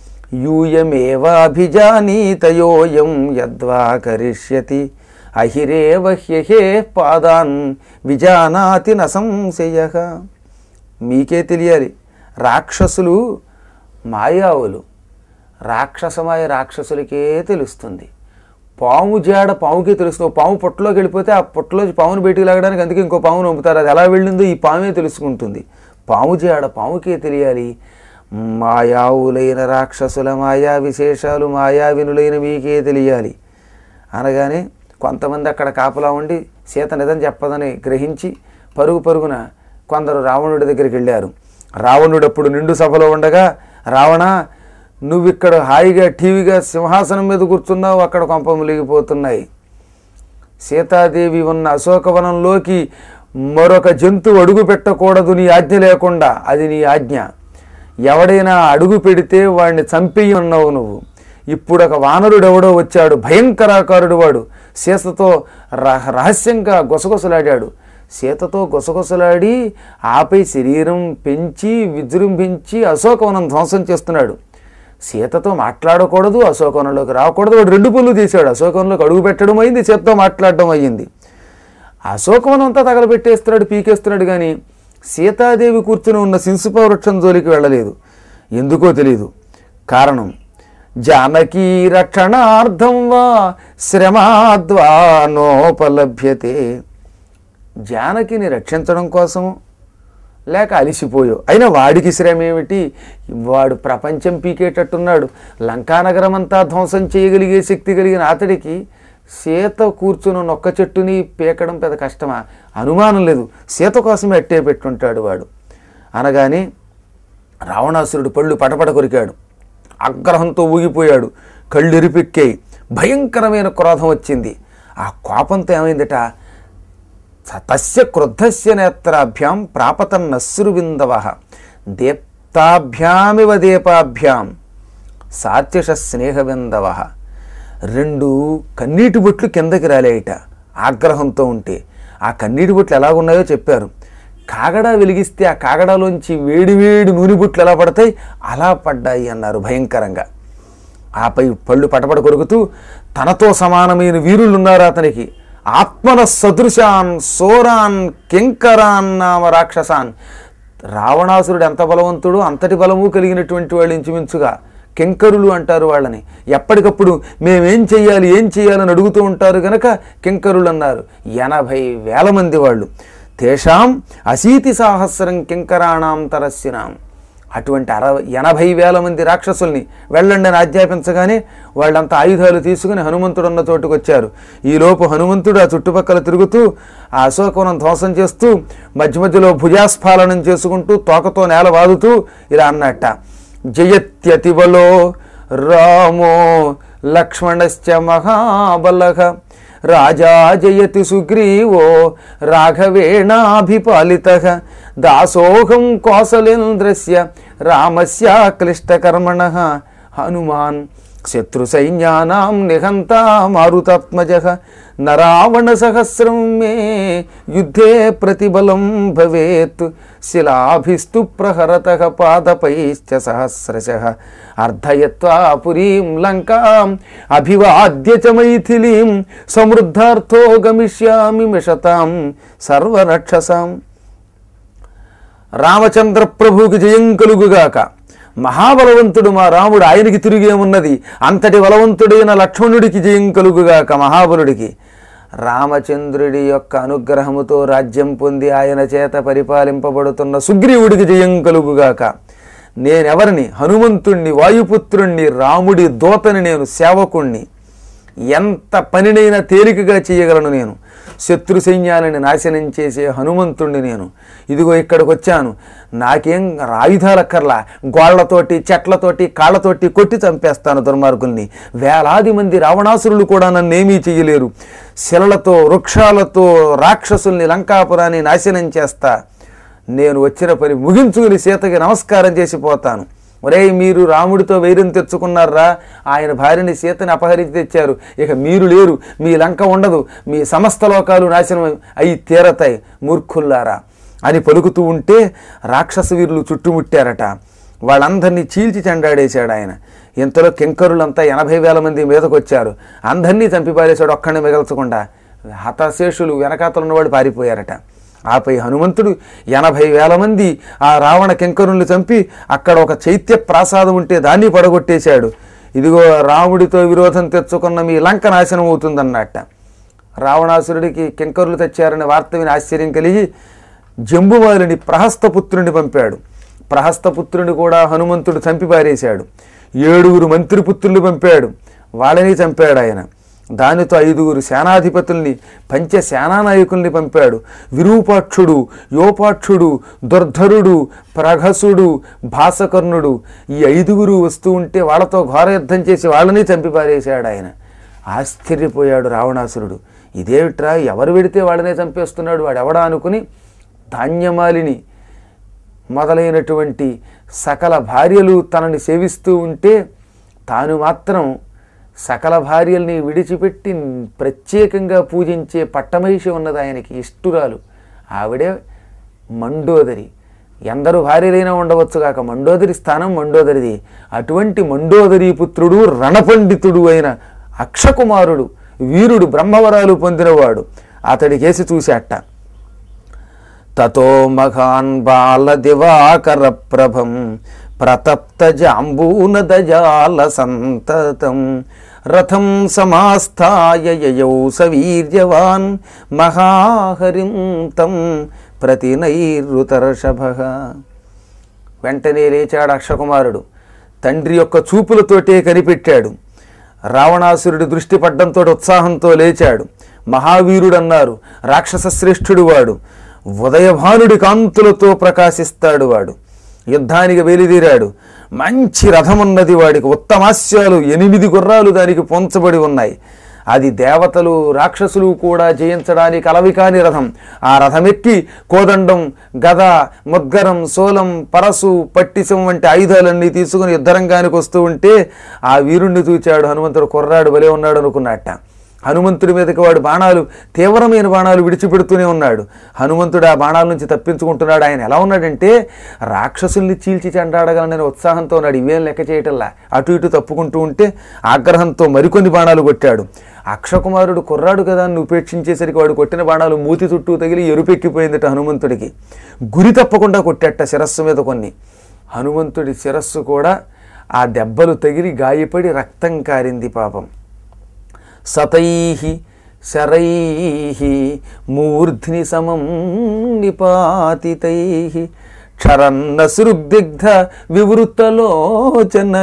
యూయమేవాభిజానీతయోయం యద్వా కరిష్యతి అహిరేవ హ్యహే పాదాన్ విజానాతి న సంశయ మీకే తెలియాలి రాక్షసులు మాయావులు రాక్షసమాయ రాక్షసులకే తెలుస్తుంది పాము జాడ పాముకే తెలుస్తుంది ఓ పాము పొట్టలోకి వెళ్ళిపోతే ఆ పొట్టలోంచి పామును బయటికి లాగడానికి అందుకే ఇంకో పామును పంపుతారు అది ఎలా వెళ్ళిందో ఈ పామే తెలుసుకుంటుంది పాము జాడ పాముకే తెలియాలి మాయావులైన రాక్షసుల మాయా విశేషాలు మాయావినులైన మీకే తెలియాలి అనగానే కొంతమంది అక్కడ కాపలా ఉండి సీత నిజం చెప్పదని గ్రహించి పరుగు పరుగున కొందరు రావణుడి దగ్గరికి వెళ్ళారు రావణుడు అప్పుడు నిండు సభలో ఉండగా రావణ నువ్విక్కడ హాయిగా టీవీగా సింహాసనం మీద కూర్చున్నావు అక్కడ కొంప మునిగిపోతున్నాయి సీతాదేవి ఉన్న అశోకవనంలోకి మరొక జంతువు అడుగు పెట్టకూడదు నీ ఆజ్ఞ లేకుండా అది నీ ఆజ్ఞ ఎవడైనా అడుగు పెడితే వాడిని చంపేయి ఉన్నావు నువ్వు ఇప్పుడు ఒక వానరుడు ఎవడో వచ్చాడు భయంకరాకారుడు వాడు సీతతో రహ- రహస్యంగా గుసగుసలాడాడు సీతతో గుసగుసలాడి ఆపై శరీరం పెంచి విజృంభించి అశోకవనం ధ్వంసం చేస్తున్నాడు సీతతో మాట్లాడకూడదు అశోకవనంలోకి రాకూడదు వాడు రెండు పనులు తీశాడు అశోకవనంలోకి అడుగు పెట్టడం అయింది సీతతో మాట్లాడడం అయ్యింది అశోకవనం అంతా తగలబెట్టేస్తున్నాడు పీకేస్తున్నాడు కానీ సీతాదేవి కూర్చుని ఉన్న సింసుప వృక్షం జోలికి వెళ్ళలేదు ఎందుకో తెలియదు కారణం జానకీ రక్షణార్థం వా శ్రమాద్వా నోపలభ్యతే జానకిని రక్షించడం కోసం లేక అలిసిపోయో అయినా వాడికి శ్రమ ఏమిటి వాడు ప్రపంచం పీకేటట్టున్నాడు లంకానగరం అంతా ధ్వంసం చేయగలిగే శక్తి కలిగిన అతడికి సీత కూర్చుని నొక్క చెట్టుని పీకడం పెద్ద కష్టమా అనుమానం లేదు సీత కోసమే అట్టే పెట్టుంటాడు వాడు అనగానే రావణాసురుడు పళ్ళు పటపట కొరికాడు ఆగ్రహంతో ఊగిపోయాడు కళ్ళు ఎరిపెక్కాయి భయంకరమైన క్రోధం వచ్చింది ఆ కోపంతో ఏమైందట స- తస్య క్రుద్ధస్య నేత్రాభ్యాం ప్రాపతన్నశ్రువిందవ దీప్తాభ్యామివ దీపాభ్యాం సాత్యష స్నేహవిందవ రెండు కన్నీటి బొట్లు కిందకి రాలేయట ఆగ్రహంతో ఉంటే ఆ కన్నీటి బొట్లు ఎలాగున్నాయో చెప్పారు కాగడా వెలిగిస్తే ఆ కాగడాలోంచి వేడి వేడి నూనె బొట్లు ఎలా పడతాయి అలా పడ్డాయి అన్నారు భయంకరంగా ఆపై పళ్ళు పటపట కొరుకుతూ తనతో సమానమైన వీరులు ఉన్నారు అతనికి ఆత్మన సదృశాన్ సోరాన్ కింకరాన్ నామ రాక్షసాన్ రావణాసురుడు ఎంత బలవంతుడు అంతటి బలము కలిగినటువంటి వాళ్ళు ఇంచుమించుగా కింకరులు అంటారు వాళ్ళని ఎప్పటికప్పుడు మేమేం చెయ్యాలి ఏం చేయాలని అడుగుతూ ఉంటారు గనక కింకరులు అన్నారు ఎనభై వేల మంది వాళ్ళు తేషాం అశీతి సాహస్రం కింకరాణాం తరస్సినాం అటువంటి అరవై ఎనభై వేల మంది రాక్షసుల్ని వెళ్ళండి అని ఆజ్ఞాపించగానే వాళ్ళంతా ఆయుధాలు తీసుకుని హనుమంతుడు ఉన్న చోటుకు వచ్చారు ఈలోపు హనుమంతుడు ఆ చుట్టుపక్కల తిరుగుతూ ఆ అశోకవనం ధ్వంసం చేస్తూ మధ్య మధ్యలో భుజాస్ఫాలనం చేసుకుంటూ తోకతో నేల వాదుతూ ఇలా అన్నట్ట జయత్యతిబలో రామో లక్ష్మణశ్చ మహాబలః రాజా జయతి సుగ్రీవో రాఘవేణాభిపాలిత దాసోహం కోసలేంద్రస్య రామస్య క్లిష్టకర్మణ హనుమాన్ శత్రుసైన్యానాం నిహంతా మారుతాత్మజ నరావణ సహస్రం మే యుద్ధే ప్రతిబలం భవేత్ శిలాభిస్తు ప్రహరత పాదపైశ్చ సహస్రశ అర్ధయత్వా పురీం లంకాం అభివాద్య చ మైథిలీం సమృద్ధార్థో గమిష్యామి మిషతాం సర్వరక్షసాం రామచంద్ర ప్రభువుకి జయం కలుగుగాక మహాబలవంతుడు మా రాముడు ఆయనకి తిరిగేమున్నది అంతటి బలవంతుడైన లక్ష్మణుడికి జయం కలుగుగాక మహాబలుడికి రామచంద్రుడి యొక్క అనుగ్రహముతో రాజ్యం పొంది ఆయన చేత పరిపాలింపబడుతున్న సుగ్రీవుడికి జయం కలుగుగాక నేనెవరిని హనుమంతుణ్ణి వాయుపుత్రుణ్ణి రాముడి దూతని నేను సేవకుణ్ణి ఎంత పనినైనా తేలికగా చేయగలను నేను శత్రు సైన్యాలని నాశనం చేసే హనుమంతుణ్ణి నేను ఇదిగో ఇక్కడికి వచ్చాను నాకేం ఆయుధాలక్కర్లా గోళ్లతోటి చెట్లతోటి కాళ్ళతోటి కొట్టి చంపేస్తాను దుర్మార్గుల్ని వేలాది మంది రావణాసురులు కూడా నన్నేమీ చేయలేరు శిలలతో వృక్షాలతో రాక్షసుల్ని లంకాపురాన్ని నాశనం చేస్తా నేను వచ్చిన పని ముగించుకుని సీతకి నమస్కారం చేసి పోతాను ఒరేయ్ మీరు రాముడితో వైరం తెచ్చుకున్నారా ఆయన భార్యని సీతని అపహరించి తెచ్చారు ఇక మీరు లేరు మీ లంక ఉండదు మీ సమస్త లోకాలు నాశనం అయి తీరతాయి మూర్ఖుల్లారా అని పలుకుతూ ఉంటే రాక్షస వీరులు చుట్టుముట్టారట వాళ్ళందరినీ చీల్చి చెండాడేశాడు ఆయన ఇంతలో కింకరులంతా ఎనభై వేల మంది మీదకు వచ్చారు అందరినీ చంపిపారేశాడు ఒక్కడిని మిగల్చకుండా హతశేషులు వెనకాతలు ఉన్నవాడు పారిపోయారట ఆపై హనుమంతుడు ఎనభై వేల మంది ఆ రావణ కింకరుల్ని చంపి అక్కడ ఒక చైత్య ప్రాసాదం ఉంటే దాన్ని పడగొట్టేశాడు ఇదిగో రాముడితో విరోధం తెచ్చుకున్న మీ లంక నాశనం అవుతుందన్నట్ట రావణాసురుడికి కింకరులు తెచ్చారనే వార్త విని ఆశ్చర్యం కలిగి జంబుమాలిని ప్రహస్తపుత్రుని పంపాడు ప్రహస్తపుత్రుని కూడా హనుమంతుడు చంపి పారేశాడు ఏడుగురు మంత్రిపుత్రులు పంపాడు వాళ్ళని చంపాడు ఆయన దానితో ఐదుగురు సేనాధిపతుల్ని పంచ సేనానాయకుల్ని పంపాడు విరూపాక్షుడు యోపాక్షుడు దుర్ధరుడు ప్రఘసుడు భాసకర్ణుడు ఈ ఐదుగురు వస్తూ ఉంటే వాళ్ళతో ఘోర యుద్ధం చేసి వాళ్ళని చంపి పారేశాడు ఆయన ఆశ్చర్యపోయాడు రావణాసురుడు ఇదేమిట్రా ఎవరు వెడితే వాళ్ళనే చంపేస్తున్నాడు వాడు ఎవడా అనుకుని ధాన్యమాలిని మొదలైనటువంటి సకల భార్యలు తనని సేవిస్తూ ఉంటే తాను మాత్రం సకల భార్యల్ని విడిచిపెట్టి ప్రత్యేకంగా పూజించే పట్టమహిషి ఉన్నది ఆయనకి ఇష్టురాలు ఆవిడే మండోదరి ఎందరు భార్యలైనా ఉండవచ్చు కాక మండోదరి స్థానం మండోదరిది అటువంటి మండోదరి పుత్రుడు రణపండితుడు అయిన అక్షకుమారుడు వీరుడు బ్రహ్మవరాలు పొందినవాడు అతడికేసి చూశాట తతో మఘాన్ బాల దివాకర ప్రభం ప్రతప్త జాంబూనదజాల సంతతం రథం సమాస్థాయ యయౌ సవీర్యవాన్ మహాహరిం తం ప్రతినైరుతర్షభ వెంటనే లేచాడు అక్షకుమారుడు తండ్రి యొక్క చూపులతోటే కనిపెట్టాడు రావణాసురుడి దృష్టి పడ్డంతో ఉత్సాహంతో లేచాడు మహావీరుడన్నారు రాక్షస శ్రేష్ఠుడు వాడు ఉదయభానుడి కాంతులతో ప్రకాశిస్తాడు వాడు యుద్ధానికి బయలుదేరాడు మంచి రథమున్నది వాడికి ఉత్తమాస్యాలు ఎనిమిది గుర్రాలు దానికి పొంచబడి ఉన్నాయి అది దేవతలు రాక్షసులు కూడా జయించడానికి అలవికాని రథం ఆ రథమెక్కి కోదండం గద ముద్గరం సోలం పరసు పట్టిసం వంటి ఆయుధాలన్నీ తీసుకుని యుద్ధరంగానికి వస్తూ ఉంటే ఆ వీరుణ్ణి చూచాడు హనుమంతుడు కుర్రాడు బలే ఉన్నాడు అనుకున్నట్ట హనుమంతుడి మీదకి వాడు బాణాలు తీవ్రమైన బాణాలు విడిచిపెడుతూనే ఉన్నాడు హనుమంతుడు ఆ బాణాల నుంచి తప్పించుకుంటున్నాడు ఆయన ఎలా ఉన్నాడంటే రాక్షసుల్ని చీల్చి చెండాడగలనని ఉత్సాహంతో ఉన్నాడు ఇవేం లెక్క చేయటల్లా అటు ఇటు తప్పుకుంటూ ఉంటే ఆగ్రహంతో మరికొన్ని బాణాలు కొట్టాడు అక్షకుమారుడు కుర్రాడు కదా అని ఉపేక్షించేసరికి వాడు కొట్టిన బాణాలు మూతి చుట్టూ తగిలి ఎరుపెక్కిపోయిందట హనుమంతుడికి గురి తప్పకుండా కొట్టేట శిరస్సు మీద కొన్ని హనుమంతుడి శిరస్సు కూడా ఆ దెబ్బలు తగిలి గాయపడి రక్తం కారింది పాపం సతై శరై మూర్ధ్ని సమం నిపాతితై క్షరన్న సురుగ్దిగ్ధ వివృతలోచన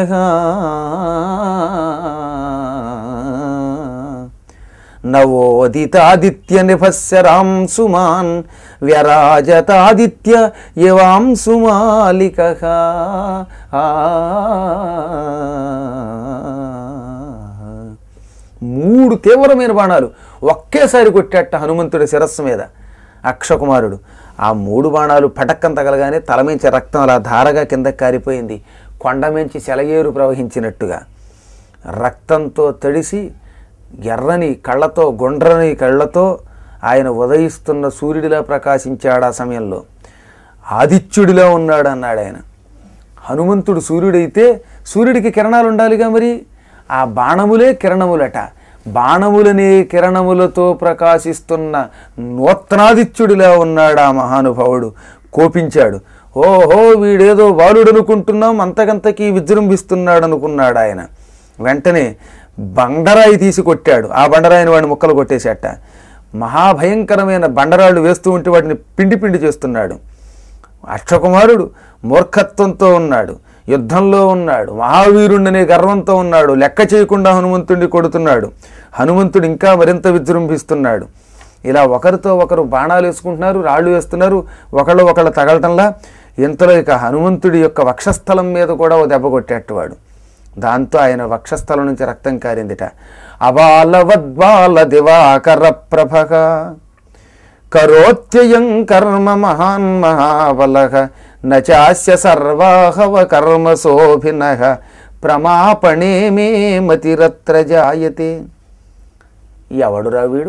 నవోదితాదిత్య నిభస్సరాం సుమాన్ వ్యరాజతాదిత్య యవాం సుమాలిక మూడు తీవ్రమైన బాణాలు ఒకేసారి కొట్టేట హనుమంతుడి శిరస్సు మీద అక్షకుమారుడు ఆ మూడు బాణాలు పటక్కం తగలగానే తలమించి రక్తం అలా ధారగా కిందకి కారిపోయింది కొండమించి సెలయేరు ప్రవహించినట్టుగా రక్తంతో తడిసి ఎర్రని కళ్ళతో గుండ్రని కళ్ళతో ఆయన ఉదయిస్తున్న సూర్యుడిలా ప్రకాశించాడు ఆ సమయంలో ఆదిత్యుడిలా ఉన్నాడు అన్నాడు ఆయన హనుమంతుడు సూర్యుడైతే సూర్యుడికి కిరణాలు ఉండాలిగా మరి ఆ బాణములే కిరణములట బాణములనే కిరణములతో ప్రకాశిస్తున్న నూతనాదిత్యుడిలా ఉన్నాడు ఆ మహానుభావుడు కోపించాడు ఓహో వీడేదో బాలుడు అనుకుంటున్నాం అంతకంతకీ విజృంభిస్తున్నాడు అనుకున్నాడు ఆయన వెంటనే బండరాయి తీసి కొట్టాడు ఆ బండరాయిని వాడిని ముక్కలు కొట్టేశాట మహాభయంకరమైన బండరాళ్ళు వేస్తూ ఉంటే వాటిని పిండి పిండి చేస్తున్నాడు అక్షకుమారుడు మూర్ఖత్వంతో ఉన్నాడు యుద్ధంలో ఉన్నాడు మహావీరుణ్ణనే గర్వంతో ఉన్నాడు లెక్క చేయకుండా హనుమంతుడిని కొడుతున్నాడు హనుమంతుడు ఇంకా మరింత విజృంభిస్తున్నాడు ఇలా ఒకరితో ఒకరు బాణాలు వేసుకుంటున్నారు రాళ్ళు వేస్తున్నారు ఒకళ్ళు ఒకళ్ళు తగలటంలా ఇంతలో ఇక హనుమంతుడి యొక్క వక్షస్థలం మీద కూడా ఓ దెబ్బ కొట్టేట్టువాడు దాంతో ఆయన వక్షస్థలం నుంచి రక్తం కారిందిట అబాలవద్బాల దివాకర ప్రభగా కరోత్యయం కర్మ మహాన్ మహాబలః నచాస్య సర్వాహవ కర్మ శోభిన ప్రమాపణే మే మతిరత్ర జాయతే ఎవడురా వీడు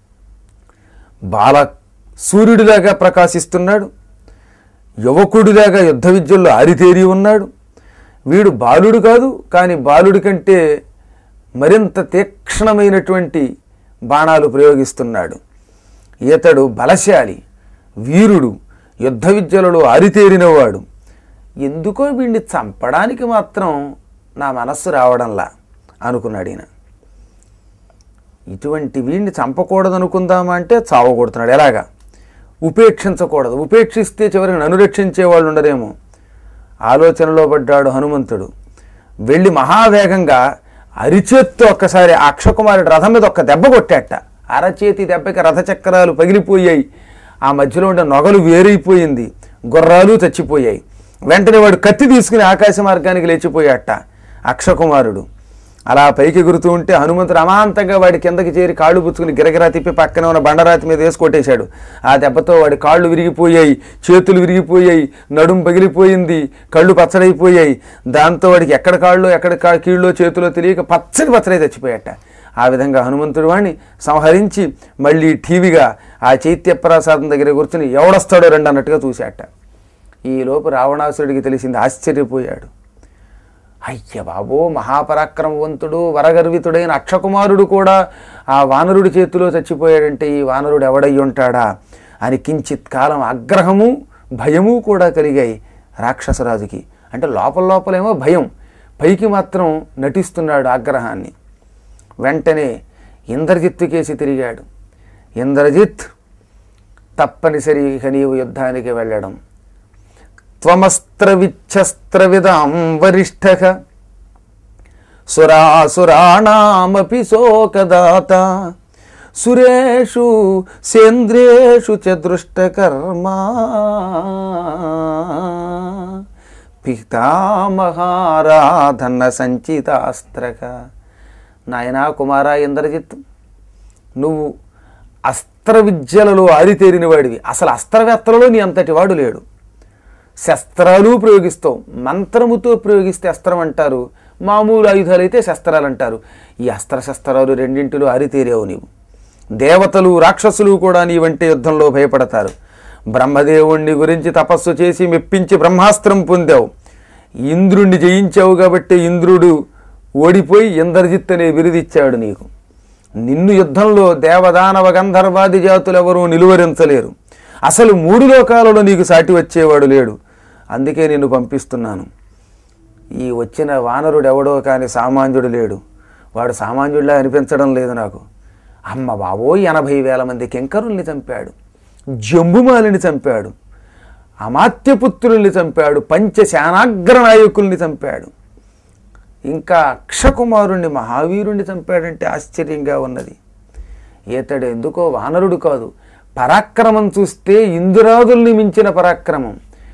బాల సూర్యుడిలాగా ప్రకాశిస్తున్నాడు యువకుడిలాగా యుద్ధ విద్యల్లో ఆరితేరి ఉన్నాడు వీడు బాలుడు కాదు కానీ బాలుడి కంటే మరింత తీక్షణమైనటువంటి బాణాలు ప్రయోగిస్తున్నాడు ఇతడు బలశాలి వీరుడు యుద్ధ విద్యలలో ఆరితేరినవాడు ఎందుకో వీడిని చంపడానికి మాత్రం నా మనస్సు రావడంలా అనుకున్నాడు ఈయన ఇటువంటి వీడిని చంపకూడదు అనుకుందామా అంటే చావకూడుతున్నాడు ఎలాగా ఉపేక్షించకూడదు ఉపేక్షిస్తే చివరికి నన్ను రక్షించే వాళ్ళు ఉండరేమో ఆలోచనలో పడ్డాడు హనుమంతుడు వెళ్ళి మహావేగంగా అరిచేత్తో ఒక్కసారి ఆ అక్షకుమారుడి రథం మీద ఒక్క దెబ్బ కొట్టాట అరచేతి దెబ్బకి రథచక్రాలు పగిలిపోయాయి ఆ మధ్యలో ఉండే నొగలు వేరైపోయింది గుర్రాలు చచ్చిపోయాయి వెంటనే వాడు కత్తి తీసుకుని ఆకాశ మార్గానికి లేచిపోయాట అక్షకుమారుడు అలా పైకి ఎగురుతూ ఉంటే హనుమంతుడు అమాంతంగా వాడి కిందకి చేరి కాళ్ళు పుచ్చుకుని గిరగిరా తిప్పి పక్కన ఉన్న బండరాతి మీద వేసి కొట్టేశాడు ఆ దెబ్బతో వాడి కాళ్ళు విరిగిపోయాయి చేతులు విరిగిపోయాయి నడుం పగిలిపోయింది కళ్ళు పచ్చడైపోయాయి దాంతో వాడికి ఎక్కడ కాళ్ళు ఎక్కడ కా- కీళ్ళో చేతిలో తెలియక పచ్చడి పచ్చడై చచ్చిపోయాట ఆ విధంగా హనుమంతుడు వాడిని సంహరించి మళ్ళీ టీవీగా ఆ చైత్యప్రసాదం దగ్గర కూర్చుని ఎవడొస్తాడో రెండు అన్నట్టుగా చూశాట ఈలోపు రావణాసురుడికి తెలిసింది ఆశ్చర్యపోయాడు అయ్య బాబో మహాపరాక్రమవంతుడు వరగర్వితుడైన అక్షకుమారుడు కూడా ఆ వానరుడి చేతిలో చచ్చిపోయాడంటే ఈ వానరుడు ఎవడై ఉంటాడా అని కించిత్ కాలం ఆగ్రహము భయము కూడా కలిగాయి రాక్షసరాజుకి అంటే లోపల లోపలేమో భయం పైకి మాత్రం నటిస్తున్నాడు ఆగ్రహాన్ని వెంటనే ఇంద్రజిత్తు కేసి తిరిగాడు ఇంద్రజిత్ తప్పనిసరి ఇక నీవు యుద్ధానికి వెళ్ళడం త్వమస్త్ర విచ్ఛస్త్ర విదాం వరిష్ఠ సురాసురాణామపి శోకదాత సురేషు సేంద్రేషు చ దృష్టకర్మా పితామహారాధన సంచితాస్త్రక నాయనా కుమారా ఇంద్రజిత్ నువ్వు అస్త్ర విద్యలలో ఆరితేరిన వాడివి అసలు అస్త్రవేత్తలలో నీ అంతటి వాడు లేడు శస్త్రాలు ప్రయోగిస్తావు మంత్రముతో ప్రయోగిస్తే అస్త్రం అంటారు మామూలు ఆయుధాలు అయితే శస్త్రాలు అంటారు ఈ అస్త్ర శస్త్రాలు రెండింటిలో ఆరితేరావు నీవు దేవతలు రాక్షసులు కూడా నీ వంటి యుద్ధంలో భయపడతారు బ్రహ్మదేవుణ్ణి గురించి తపస్సు చేసి మెప్పించి బ్రహ్మాస్త్రం పొందావు ఇంద్రుణ్ణి జయించావు కాబట్టి ఇంద్రుడు ఓడిపోయి ఇంద్రజిత్ అనే బిరుదిచ్చాడు నీకు నిన్ను యుద్ధంలో దేవదానవ గంధర్వాది జాతులెవరూ నిలువరించలేరు అసలు మూడు లోకాలలో నీకు సాటి వచ్చేవాడు లేడు అందుకే నిన్ను పంపిస్తున్నాను ఈ వచ్చిన వానరుడు ఎవడో కానీ సామాన్యుడు లేడు వాడు సామాన్యుడిలా అనిపించడం లేదు నాకు అమ్మ బాబోయ్ ఎనభై వేల మంది కింకరుల్ని చంపాడు జంబుమాలిని చంపాడు అమాత్యపుత్రుల్ని చంపాడు పంచశానాగ్ర నాయకుల్ని చంపాడు ఇంకా అక్షకుమారుణ్ణి మహావీరుణ్ణి చంపాడంటే ఆశ్చర్యంగా ఉన్నది ఈతడు ఎందుకో వానరుడు కాదు పరాక్రమం చూస్తే ఇందురాదుల్ని మించిన పరాక్రమం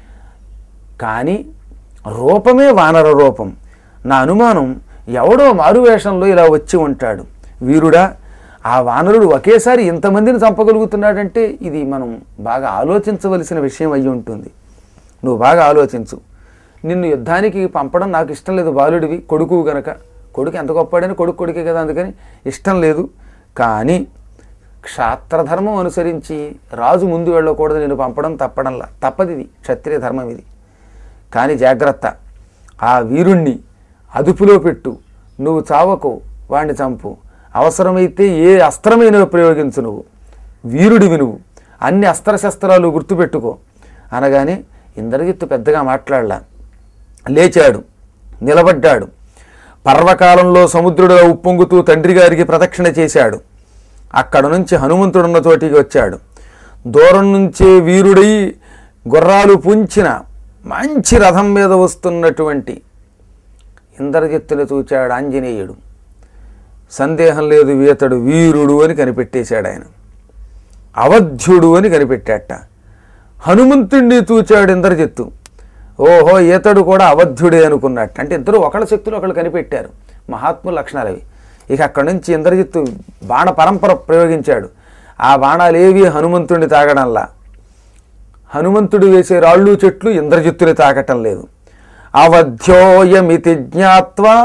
కానీ రూపమే వానర రూపం నా అనుమానం ఎవడో మారువేషంలో ఇలా వచ్చి ఉంటాడు వీరుడా ఆ వానరుడు ఒకేసారి ఇంతమందిని చంపగలుగుతున్నాడంటే ఇది మనం బాగా ఆలోచించవలసిన విషయం అయి ఉంటుంది నువ్వు బాగా ఆలోచించు నిన్ను యుద్ధానికి పంపడం నాకు ఇష్టం లేదు బాలుడివి కొడుకు గనక కొడుకు ఎంత గొప్పడని కొడుకు కొడుకే కదా అందుకని ఇష్టం లేదు కానీ క్షాత్రధర్మం అనుసరించి రాజు ముందు వెళ్ళకూడదు నేను పంపడం తప్పడంలా తప్పది ఇది క్షత్రియ ధర్మం ఇది కానీ జాగ్రత్త ఆ వీరుణ్ణి అదుపులో పెట్టు నువ్వు చావకు వాణ్ణి చంపు అవసరమైతే ఏ అస్త్రమైన ప్రయోగించు నువ్వు వీరుడివి నువ్వు అన్ని అస్త్రశస్త్రాలు గుర్తుపెట్టుకో అనగానే ఇంద్రజిత్తు పెద్దగా మాట్లాడలా లేచాడు నిలబడ్డాడు పర్వకాలంలో సముద్రుడు ఉప్పొంగుతూ తండ్రి గారికి ప్రదక్షిణ చేశాడు అక్కడ నుంచి హనుమంతుడున్న చోటికి వచ్చాడు దూరం నుంచే వీరుడై గుర్రాలు పుంచిన మంచి రథం మీద వస్తున్నటువంటి ఇంద్రజిత్తుని చూచాడు ఆంజనేయుడు సందేహం లేదు వీతడు వీరుడు అని కనిపెట్టేశాడు ఆయన అవధ్యుడు అని కనిపెట్టాట హనుమంతుణ్ణి చూచాడు ఇంద్రజిత్తు ఓహో ఈతడు కూడా అవధ్యుడే అనుకున్నట్టు అంటే ఇద్దరు ఒకళ్ళ శక్తులు ఒకళ్ళు కనిపెట్టారు మహాత్ముల లక్షణాలు అవి ఇక అక్కడి నుంచి ఇంద్రజిత్తు బాణ పరంపర ప్రయోగించాడు ఆ బాణాలు ఏవి హనుమంతుడిని తాగడంలా హనుమంతుడు వేసే రాళ్ళు చెట్లు ఇంద్రజిత్తుని తాకటం లేదు అవధ్యోయమితి జ్ఞాత్వా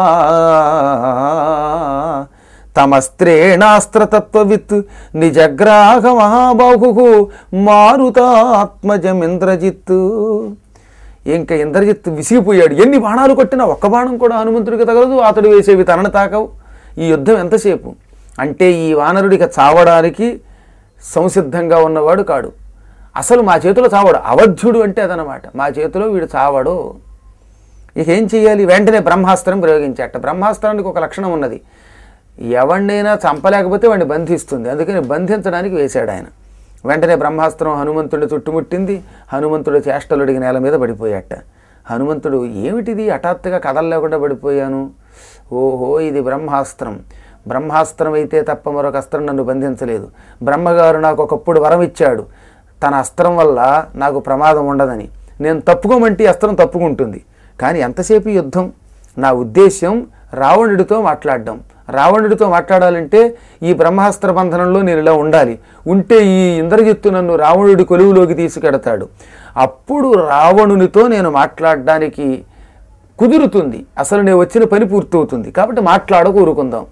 తమస్త్రేణాస్త్రతత్వవిత్ నిజగ్రాహ మహాబాహు మారుతాత్మజమింద్రజిత్ ఇంకా ఇంద్రజిత్ విసిగిపోయాడు ఎన్ని బాణాలు కొట్టినా ఒక్క బాణం కూడా హనుమంతుడికి తగలదు అతడు వేసేవి తనను తాకవు ఈ యుద్ధం ఎంతసేపు అంటే ఈ వానరుడికి చావడానికి సంసిద్ధంగా ఉన్నవాడు కాడు అసలు మా చేతిలో చావడు అవధ్యుడు అంటే అదనమాట మా చేతిలో వీడు చావడు ఇక ఏం చేయాలి వెంటనే బ్రహ్మాస్త్రం ప్రయోగించాట బ్రహ్మాస్త్రానికి ఒక లక్షణం ఉన్నది ఎవరినైనా చంపలేకపోతే వాడిని బంధిస్తుంది అందుకని బంధించడానికి వేశాడు ఆయన వెంటనే బ్రహ్మాస్త్రం హనుమంతుడిని చుట్టుముట్టింది హనుమంతుడు చేష్టలుడికి నేల మీద పడిపోయాట హనుమంతుడు ఏమిటిది హఠాత్తుగా కదలలేకుండా పడిపోయాను ఓహో ఇది బ్రహ్మాస్త్రం బ్రహ్మాస్త్రం అయితే తప్ప మరొక అస్త్రం నన్ను బంధించలేదు బ్రహ్మగారు నాకు ఒకప్పుడు వరం ఇచ్చాడు తన అస్త్రం వల్ల నాకు ప్రమాదం ఉండదని నేను తప్పుకోమంటే ఈ అస్త్రం తప్పుకుంటుంది కానీ ఎంతసేపు ఈ యుద్ధం నా ఉద్దేశ్యం రావణుడితో మాట్లాడడం రావణుడితో మాట్లాడాలంటే ఈ బ్రహ్మాస్త్ర బంధనంలో నేను ఇలా ఉండాలి ఉంటే ఈ ఇంద్రజిత్తు నన్ను రావణుడి కొలువులోకి తీసుకెడతాడు అప్పుడు రావణునితో నేను మాట్లాడడానికి కుదురుతుంది అసలు నేను వచ్చిన పని పూర్తవుతుంది కాబట్టి మాట్లాడ కూరుకుందాం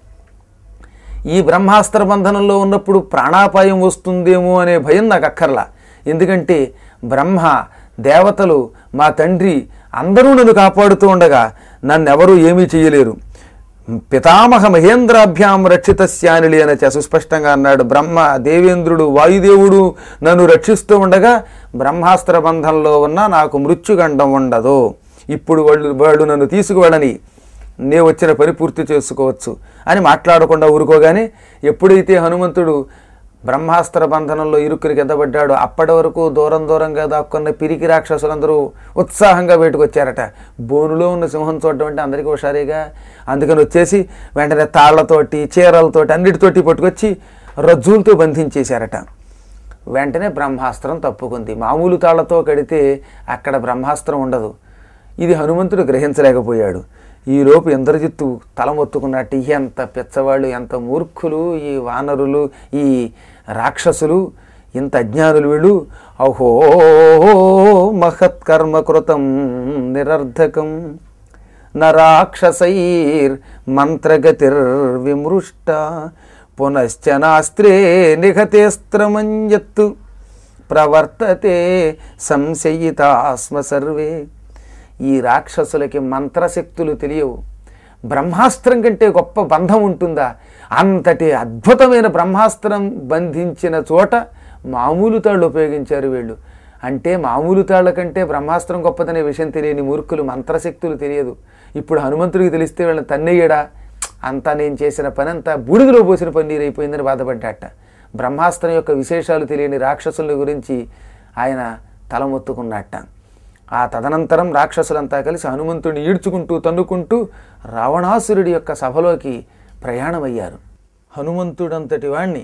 ఈ బ్రహ్మాస్త్ర బంధనంలో ఉన్నప్పుడు ప్రాణాపాయం వస్తుందేమో అనే భయం నాకు అక్కర్లా ఎందుకంటే బ్రహ్మ దేవతలు మా తండ్రి అందరూ నన్ను కాపాడుతూ ఉండగా నన్నెవరూ ఏమీ చేయలేరు పితామహ మహేంద్రాభ్యాం రక్షిత శ్యానిలి అని సుస్పష్టంగా అన్నాడు బ్రహ్మ దేవేంద్రుడు వాయుదేవుడు నన్ను రక్షిస్తూ ఉండగా బ్రహ్మాస్త్ర బంధంలో ఉన్న నాకు మృత్యుగండం ఉండదు ఇప్పుడు వాళ్ళు వాళ్ళు నన్ను తీసుకువెళ్ళని నే వచ్చిన పని పూర్తి చేసుకోవచ్చు అని మాట్లాడకుండా ఊరుకోగానే ఎప్పుడైతే హనుమంతుడు బ్రహ్మాస్త్ర బంధనంలో ఇరుక్కుని కిందపడ్డాడో అప్పటి వరకు దూరం దూరంగా దాక్కున్న పిరికి రాక్షసులందరూ ఉత్సాహంగా బయటకు వచ్చారట బోనులో ఉన్న సింహం చూడడం అంటే అందరికీ హుషారీగా అందుకని వచ్చేసి వెంటనే తాళ్లతోటి చీరలతోటి అన్నిటితోటి పట్టుకొచ్చి రజ్జులతో బంధించేశారట వెంటనే బ్రహ్మాస్త్రం తప్పుకుంది మామూలు తాళ్లతో కడితే అక్కడ బ్రహ్మాస్త్రం ఉండదు ఇది హనుమంతుడు గ్రహించలేకపోయాడు ఈలోపు ఇంద్రజిత్తు తలమొత్తుకున్నట్టు ఎంత పిచ్చవాళ్ళు ఎంత మూర్ఖులు ఈ వానరులు ఈ రాక్షసులు ఇంత అజ్ఞానులు వీళ్ళు అహో మహత్కర్మ కృతం నిరర్ధకం నరాక్షసైర్ మంత్రగతిర్విమృష్ట పునశ్చ నాస్త్రే నిఘతేస్త్రమన్యత్తు ప్రవర్తతే సంశయితాస్మ సర్వే ఈ రాక్షసులకి మంత్రశక్తులు తెలియవు బ్రహ్మాస్త్రం కంటే గొప్ప బంధం ఉంటుందా అంతటి అద్భుతమైన బ్రహ్మాస్త్రం బంధించిన చోట మామూలు తాళ్ళు ఉపయోగించారు వీళ్ళు అంటే మామూలు తాళ్ళ కంటే బ్రహ్మాస్త్రం గొప్పదనే విషయం తెలియని మూర్ఖులు మంత్రశక్తులు తెలియదు ఇప్పుడు హనుమంతుడికి తెలిస్తే వీళ్ళని తన్నయ్యడా అంతా నేను చేసిన పని అంతా బూడిదలో పోసిన పన్నీరు అయిపోయిందని బాధపడ్డాట బ్రహ్మాస్త్రం యొక్క విశేషాలు తెలియని రాక్షసుల గురించి ఆయన తలమొత్తుకున్నట్ట ఆ తదనంతరం రాక్షసులంతా కలిసి హనుమంతుడిని ఈడ్చుకుంటూ తన్నుకుంటూ రావణాసురుడి యొక్క సభలోకి ప్రయాణమయ్యారు హనుమంతుడంతటి వాణ్ణి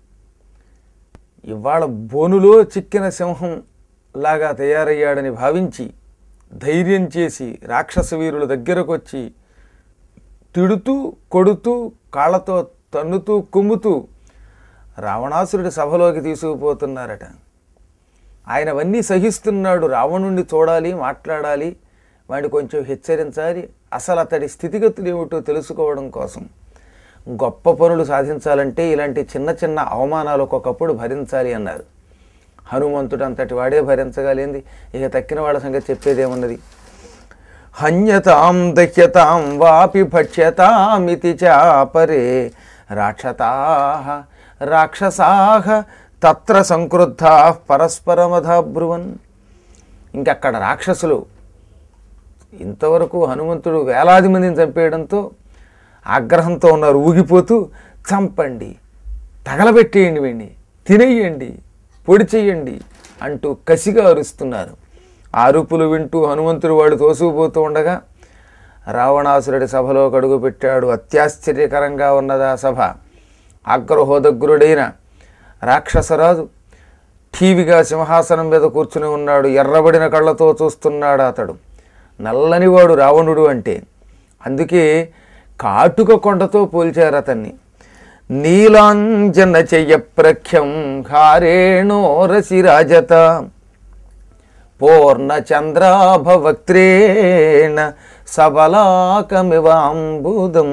ఇవాళ బోనులో చిక్కిన సింహం లాగా తయారయ్యాడని భావించి ధైర్యం చేసి రాక్షస వీరుల దగ్గరకు వచ్చి తిడుతూ కొడుతూ కాళ్ళతో తన్నుతూ కుమ్ముతూ రావణాసురుడి సభలోకి తీసుకుపోతున్నారట ఆయన అవన్నీ సహిస్తున్నాడు రావణుణ్ణి చూడాలి మాట్లాడాలి వాడిని కొంచెం హెచ్చరించాలి అసలు అతడి స్థితిగతులు ఏమిటో తెలుసుకోవడం కోసం గొప్ప పనులు సాధించాలంటే ఇలాంటి చిన్న చిన్న అవమానాలు ఒక్కొక్కప్పుడు భరించాలి అన్నారు హనుమంతుడు అంతటి వాడే భరించగలిగింది ఇక తక్కిన వాళ్ళ సంగతి చెప్పేదేమున్నది హన్యతాం దహ్యతాం వాపి భక్ష్యతామితి చాపరే రాక్షతా రాక్షసాహ తత్ర సంక్రుద్ధా పరస్పరమధాబ్రువన్ ఇంకక్కడ రాక్షసులు ఇంతవరకు హనుమంతుడు వేలాది మందిని చంపేయడంతో ఆగ్రహంతో ఉన్నారు ఊగిపోతూ చంపండి తగలబెట్టేయండి వెండి తినేయండి పొడి చెయ్యండి అంటూ కసిగా అరుస్తున్నారు ఆ అరుపులు వింటూ హనుమంతుడు వాడు తోసుకుపోతూ ఉండగా రావణాసురుడి సభలో కడుగు పెట్టాడు అత్యాశ్చర్యకరంగా ఉన్నది ఆ సభ ఆగ్రహోదగ్రుడైన రాక్షసరాజు ఠీవిగా సింహాసనం మీద కూర్చుని ఉన్నాడు ఎర్రబడిన కళ్ళతో చూస్తున్నాడు అతడు నల్లనివాడు రావణుడు అంటే అందుకే కాటుక కొండతో పోల్చారు అతన్ని నీలాంజన చెయ్య ప్రఖ్యం హారేణో రసిరాజత పూర్ణ చంద్రాభవక్త్రేణ సబలాకమివాంబుదం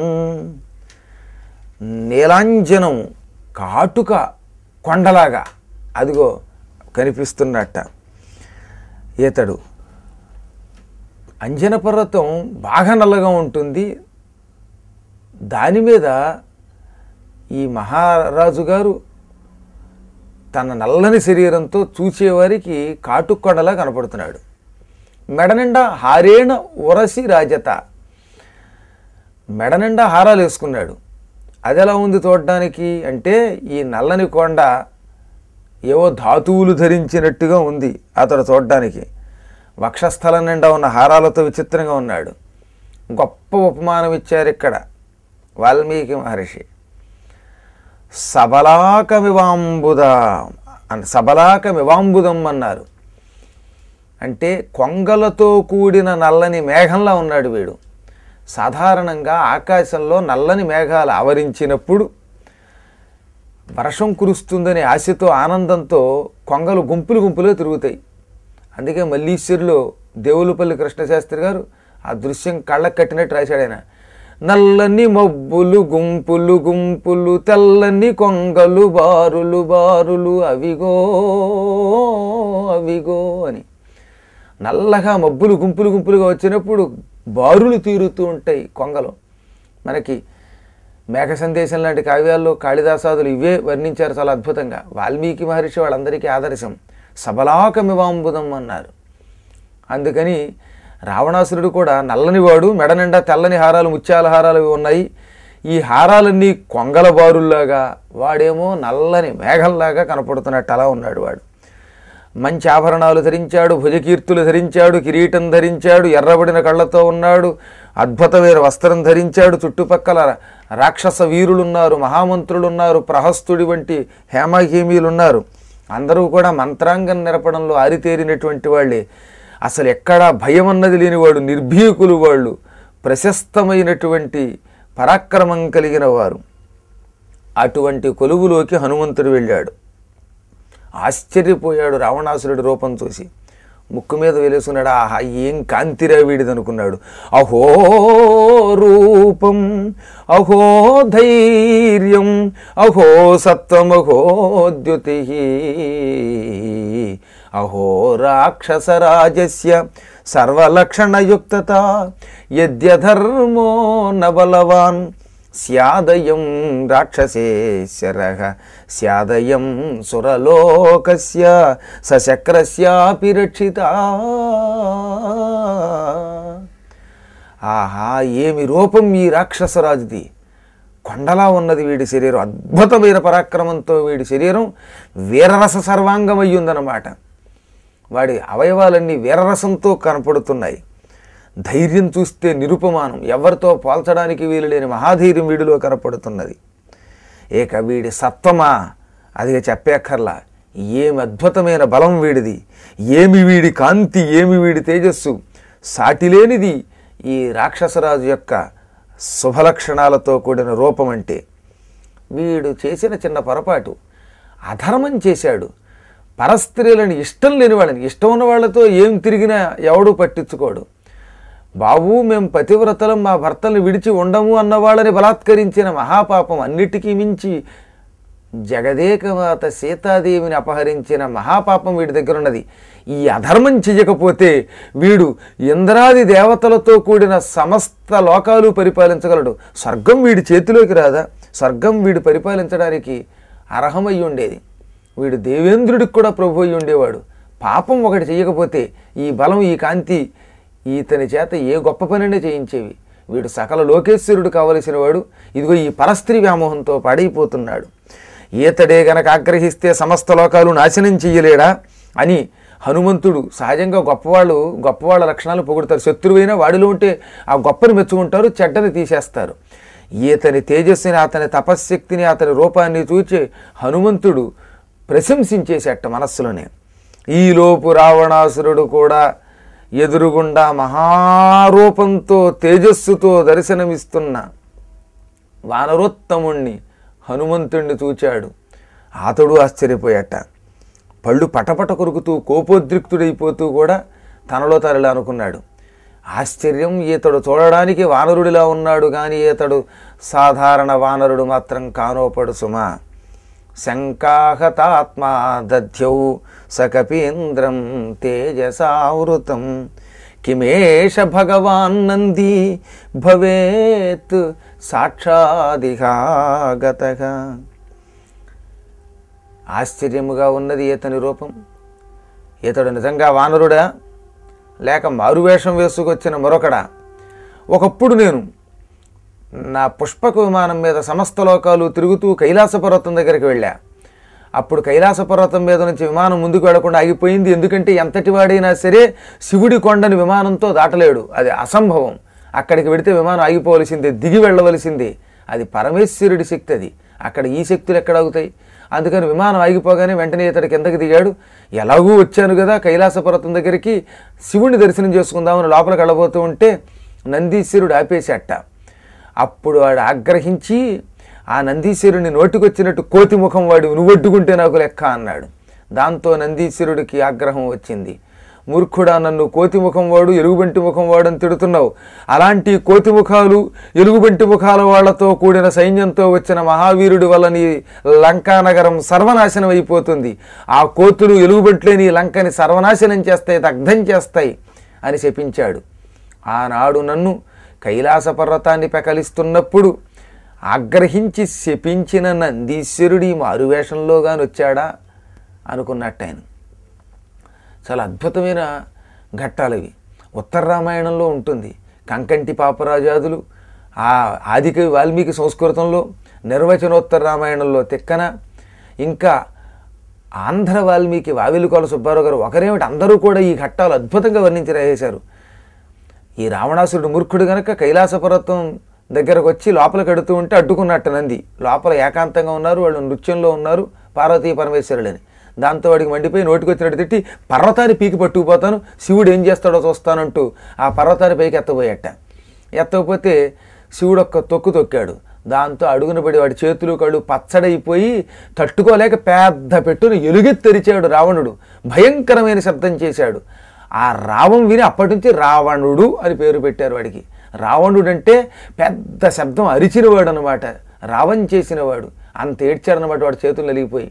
నీలాంజనం కాటుక కొండలాగా అదిగో కనిపిస్తున్నట్ట ఈతడు అంజన పర్వతం బాగా నల్లగా ఉంటుంది దాని మీద ఈ మహారాజు గారు తన నల్లని శరీరంతో చూచేవారికి కాటుకొండలా కనపడుతున్నాడు మెడ నిండా హారేణ ఉరసి రాజత మెడ నిండా హారాలు వేసుకున్నాడు అది ఎలా ఉంది చూడడానికి అంటే ఈ నల్లని కొండ ఏవో ధాతువులు ధరించినట్టుగా ఉంది అతడు చూడడానికి వక్షస్థలం నిండా ఉన్న హారాలతో విచిత్రంగా ఉన్నాడు గొప్ప ఉపమానం ఇచ్చారు ఇక్కడ వాల్మీకి మహర్షి సబలాకమివాంబుద అని సబలాకమివాంబుదం అన్నారు అంటే కొంగలతో కూడిన నల్లని మేఘంలా ఉన్నాడు వీడు సాధారణంగా ఆకాశంలో నల్లని మేఘాలు ఆవరించినప్పుడు వర్షం కురుస్తుందనే ఆశతో ఆనందంతో కొంగలు గుంపులు గుంపులో తిరుగుతాయి అందుకే మల్లీశ్వరిలో దేవులపల్లి కృష్ణశాస్త్రి గారు ఆ దృశ్యం కళ్ళకు కట్టినట్టు రాశాడు ఆయన నల్లని మబ్బులు గుంపులు గుంపులు తెల్లని కొంగలు బారులు బారులు అవిగో అవిగో అని నల్లగా మబ్బులు గుంపులు గుంపులుగా వచ్చినప్పుడు బారులు తీరుతూ ఉంటాయి కొంగలు మనకి మేఘ సందేశం లాంటి కావ్యాల్లో కాళిదాసాదులు ఇవే వర్ణించారు చాలా అద్భుతంగా వాల్మీకి మహర్షి వాళ్ళందరికీ ఆదర్శం సబలాకమివాంబుదం అన్నారు అందుకని రావణాసురుడు కూడా నల్లనివాడు మెడ నిండా తెల్లని హారాలు ముత్యాల హారాలు ఇవి ఉన్నాయి ఈ హారాలన్నీ కొంగల బారుల్లాగా వాడేమో నల్లని మేఘంలాగా కనపడుతున్నట్టు అలా ఉన్నాడు వాడు మంచి ఆభరణాలు ధరించాడు భుజకీర్తులు ధరించాడు కిరీటం ధరించాడు ఎర్రబడిన కళ్ళతో ఉన్నాడు అద్భుతమైన వస్త్రం ధరించాడు చుట్టుపక్కల రాక్షస వీరులున్నారు మహామంత్రులున్నారు ప్రహస్తుడి వంటి హేమహేమీలున్నారు అందరూ కూడా మంత్రాంగం నిరపడంలో ఆరితేరినటువంటి వాళ్ళే అసలు ఎక్కడా భయం అన్నది లేనివాడు నిర్భీకులు వాళ్ళు ప్రశస్తమైనటువంటి పరాక్రమం కలిగిన వారు అటువంటి కొలువులోకి హనుమంతుడు వెళ్ళాడు ఆశ్చర్యపోయాడు రావణాసురుడి రూపం చూసి ముక్కు మీద వేలేసుకున్నాడు ఆహా ఏం కాంతిరా వీడిది అనుకున్నాడు అహో రూపం అహో ధైర్యం అహో సత్వం అహో ద్యుతి అహో రాక్షసరాజస్య సర్వలక్షణయుక్తత యద్యధర్మో నబలవాన్ స్యాదయం రాక్షసేశ్వర స్యాదయం సురలోకస్య సశక్రస్యాపి రక్షిత ఆహా ఏమి రూపం ఈ రాక్షసరాజుది కొండలా ఉన్నది వీడి శరీరం అద్భుతమైన పరాక్రమంతో వీడి శరీరం వీరరస సర్వాంగమయ్యుందన్నమాట వాడి అవయవాలన్నీ వీరరసంతో కనపడుతున్నాయి ధైర్యం చూస్తే నిరుపమానం ఎవరితో పోల్చడానికి వీలు లేని మహాధైర్యం వీడిలో కనపడుతున్నది ఏక వీడి సత్వమా అది చెప్పేక్కర్లా ఏమి అద్భుతమైన బలం వీడిది ఏమి వీడి కాంతి ఏమి వీడి తేజస్సు సాటిలేనిది ఈ రాక్షసరాజు యొక్క శుభలక్షణాలతో కూడిన రూపం అంటే వీడు చేసిన చిన్న పొరపాటు అధర్మం చేశాడు పరస్త్రీలను ఇష్టం లేని వాళ్ళని ఇష్టం ఉన్న వాళ్ళతో ఏం తిరిగినా ఎవడూ పట్టించుకోడు బాబు మేము పతివ్రతలం మా భర్తలను విడిచి ఉండము అన్న వాళ్ళని బలాత్కరించిన మహాపాపం అన్నిటికీ మించి జగదేకమాత సీతాదేవిని అపహరించిన మహాపాపం వీడి దగ్గర ఉన్నది ఈ అధర్మం చెయ్యకపోతే వీడు ఇంద్రాది దేవతలతో కూడిన సమస్త లోకాలు పరిపాలించగలడు స్వర్గం వీడి చేతిలోకి రాదా స్వర్గం వీడు పరిపాలించడానికి అర్హమై ఉండేది వీడు దేవేంద్రుడికి కూడా ప్రభు అయి ఉండేవాడు పాపం ఒకటి చేయకపోతే ఈ బలం ఈ కాంతి ఈతని చేత ఏ గొప్ప పనినే చేయించేవి వీడు సకల లోకేశ్వరుడు కావలసిన వాడు ఇదిగో ఈ పరస్త్రీ వ్యామోహంతో పాడైపోతున్నాడు ఈతడే గనక ఆగ్రహిస్తే సమస్త లోకాలు నాశనం చెయ్యలేడా అని హనుమంతుడు సహజంగా గొప్పవాళ్ళు గొప్పవాళ్ళ లక్షణాలు పొగుడతారు శత్రువైనా వాడిలో ఉంటే ఆ గొప్పని మెచ్చుకుంటారు చెడ్డని తీసేస్తారు ఈతని తేజస్సుని అతని తపశ్శక్తిని అతని రూపాన్ని చూచి హనుమంతుడు ప్రశంసించేసేట మనస్సులోనే ఈలోపు రావణాసురుడు కూడా ఎదురుగుండా మహారూపంతో తేజస్సుతో దర్శనమిస్తున్న వానరోత్తముణ్ణి హనుమంతుణ్ణి చూచాడు అతడు ఆశ్చర్యపోయాట పళ్ళు పటపట కొరుకుతూ కోపోద్రిక్తుడైపోతూ కూడా తనలో తరలి అనుకున్నాడు ఆశ్చర్యం ఈతడు చూడడానికి వానరుడిలా ఉన్నాడు కానీ ఈతడు సాధారణ వానరుడు మాత్రం కానోపడు సుమా శంకాహతాత్మా దధ్యౌ సకపీంద్రం తేజసావృతం కిమేష భగవాన్ నంది భవేత్ సాక్షాదిహాగతగా ఆశ్చర్యముగా ఉన్నది ఈతని రూపం ఈతడు నిజంగా వానరుడా లేక మారువేషం వేసుకొచ్చిన మరొకడా ఒకప్పుడు నేను నా పుష్పక విమానం మీద సమస్త లోకాలు తిరుగుతూ కైలాస పర్వతం దగ్గరికి వెళ్ళా అప్పుడు కైలాస పర్వతం మీద నుంచి విమానం ముందుకు వెళ్లకుండా ఆగిపోయింది ఎందుకంటే ఎంతటి వాడైనా సరే శివుడి కొండని విమానంతో దాటలేడు అది అసంభవం అక్కడికి వెడితే విమానం ఆగిపోవలసిందే దిగి వెళ్ళవలసిందే అది పరమేశ్వరుడి శక్తి అది అక్కడ ఈ శక్తులు ఎక్కడ ఆగుతాయి అందుకని విమానం ఆగిపోగానే వెంటనే ఇతడు కిందకి దిగాడు ఎలాగూ వచ్చాను కదా కైలాస పర్వతం దగ్గరికి శివుడిని దర్శనం చేసుకుందామని లోపలికి వెళ్ళబోతూ ఉంటే నందీశ్వరుడు ఆపేసేట అప్పుడు వాడు ఆగ్రహించి ఆ నందీశ్వరుని నోటికొచ్చినట్టు కోతి ముఖం వాడు నువ్వొడ్డుకుంటే నాకు లెక్క అన్నాడు దాంతో నందీశ్వరుడికి ఆగ్రహం వచ్చింది మూర్ఖుడా నన్ను కోతి ముఖం వాడు ఎలుగుబంటి ముఖం వాడు అని తిడుతున్నావు అలాంటి కోతి ముఖాలు ఎలుగుబంటి ముఖాల వాళ్లతో కూడిన సైన్యంతో వచ్చిన మహావీరుడి వల్ల నీ లంకా నగరం సర్వనాశనం అయిపోతుంది ఆ కోతులు ఎలుగుబంట్లే నీ లంకని సర్వనాశనం చేస్తాయి దగ్ధం చేస్తాయి అని శపించాడు ఆనాడు నన్ను కైలాస పర్వతాన్ని పెకలిస్తున్నప్పుడు ఆగ్రహించి శపించిన నందీశ్వరుడి మారువేషంలో గాని వచ్చాడా అనుకున్నట్టు ఆయన చాలా అద్భుతమైన ఘట్టాలు ఇవి ఉత్తర రామాయణంలో ఉంటుంది కంకంటి పాపరాజాదులు ఆ ఆదికవి వాల్మీకి సంస్కృతంలో నిర్వచనోత్తర రామాయణంలో తిక్కన ఇంకా ఆంధ్ర వాల్మీకి వావిలికోల సుబ్బారావు గారు ఒకరేమిటి అందరూ కూడా ఈ ఘట్టాలు అద్భుతంగా వర్ణించి రాసేశారు ఈ రావణాసురుడు మూర్ఖుడు గనక కైలాస పర్వతం దగ్గరకు వచ్చి లోపలికి కడుతూ ఉంటే అడ్డుకున్నట్టు నంది లోపల ఏకాంతంగా ఉన్నారు వాళ్ళు నృత్యంలో ఉన్నారు పార్వతీ పరమేశ్వరుడని దాంతో వాడికి మండిపోయి నోటికి వచ్చినట్టు తిట్టి పర్వతాన్ని పీకి పట్టుకుపోతాను శివుడు ఏం చేస్తాడో చూస్తానంటూ ఆ పర్వతాన్ని పైకి ఎత్తబోయట ఎత్తకపోతే శివుడు ఒక్క తొక్కు తొక్కాడు దాంతో అడుగున పడి వాడి చేతులు కళ్ళు పచ్చడైపోయి తట్టుకోలేక పెద్ద పెట్టును ఎలుగెత్తరిచాడు రావణుడు భయంకరమైన శబ్దం చేశాడు ఆ రావం విని అప్పటి నుంచి రావణుడు అని పేరు పెట్టారు వాడికి రావణుడు అంటే పెద్ద శబ్దం అరిచినవాడు అనమాట రావం చేసినవాడు అంత ఏడ్చాడనమాట వాడి చేతులు నలిగిపోయి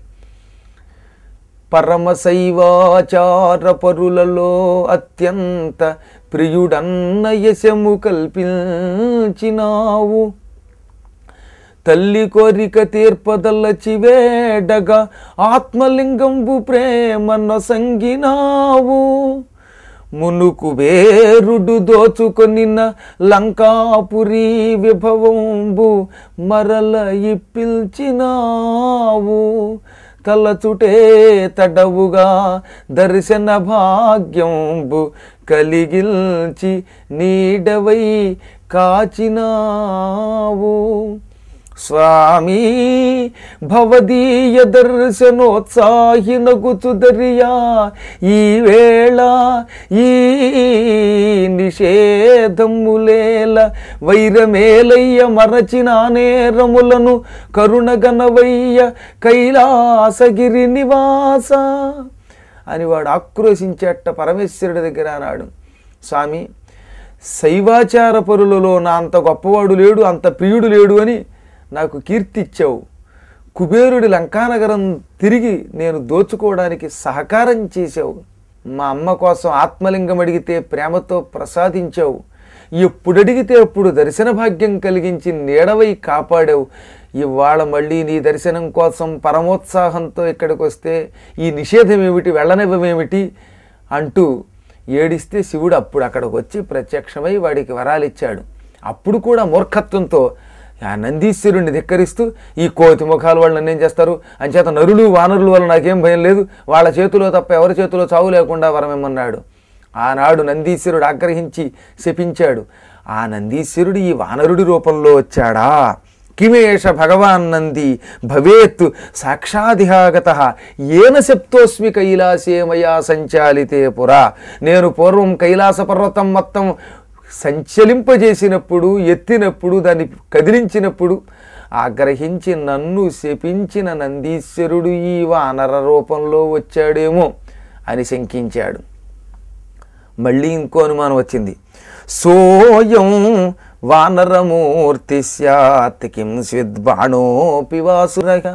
పరమశైవాచార పరులలో అత్యంత ప్రియుడన్న యశము కల్పించినావు తల్లి కోరిక తీర్పదల్లచి వేడగా ఆత్మలింగంబు ప్రేమన సంగినావు మునుకు వేరుడు దోచుకొనిన లంకాపురి విభవంబు మరల ఇప్పిల్చినావు తలచుటే తడవుగా దర్శన భాగ్యంబు కలిగిల్చి నీడవై కాచినావు స్వామి భవదీయ దర్శనోత్సాహినగుచుదరియా ఈ వేళ ఈ నిషేధములేల వైరమేలయ్య మరచిన నేరములను కరుణగనవయ్య కైలాసగిరి నివాస అని వాడు ఆక్రోశించేట పరమేశ్వరుడి దగ్గర అన్నాడు స్వామి శైవాచార పరులలో నా అంత గొప్పవాడు లేడు అంత ప్రియుడు లేడు అని నాకు కీర్తి ఇచ్చావు కుబేరుడి లంకానగరం తిరిగి నేను దోచుకోవడానికి సహకారం చేశావు మా అమ్మ కోసం ఆత్మలింగం అడిగితే ప్రేమతో ప్రసాదించావు ఎప్పుడు అడిగితే అప్పుడు దర్శన భాగ్యం కలిగించి నీడవై కాపాడావు ఇవాళ మళ్ళీ నీ దర్శనం కోసం పరమోత్సాహంతో ఇక్కడికి వస్తే ఈ నిషేధం ఏమిటి వెళ్ళనివ్వమేమిటి అంటూ ఏడిస్తే శివుడు అప్పుడు అక్కడికి వచ్చి ప్రత్యక్షమై వాడికి వరాలిచ్చాడు అప్పుడు కూడా మూర్ఖత్వంతో ఆ నందీశ్వరుణ్ణి ధిక్కరిస్తూ ఈ కోతి ముఖాలు వాళ్ళు నన్నేం చేస్తారు అంచేత నరులు వానరుల వల్ల నాకేం భయం లేదు వాళ్ళ చేతిలో తప్ప ఎవరి చేతిలో చావు లేకుండా వరమిమ్మన్నాడు ఆనాడు నందీశ్వరుడు ఆగ్రహించి శపించాడు ఆ నందీశ్వరుడు ఈ వానరుడి రూపంలో వచ్చాడా కిమేష భగవాన్ నంది భవేత్ సాక్షాదిహాగత ఏన శప్తోస్మి కైలాసే మయా సంచాలితే పురా నేను పూర్వం కైలాస పర్వతం మొత్తం సంచలింపజేసినప్పుడు ఎత్తినప్పుడు దాన్ని కదిలించినప్పుడు ఆగ్రహించి నన్ను శపించిన నందీశ్వరుడు ఈ వానర రూపంలో వచ్చాడేమో అని శంకించాడు మళ్ళీ ఇంకో అనుమానం వచ్చింది సోయం వానరమూర్తి స్యాత్ కిం స్విద్బాణోపి వాసురగా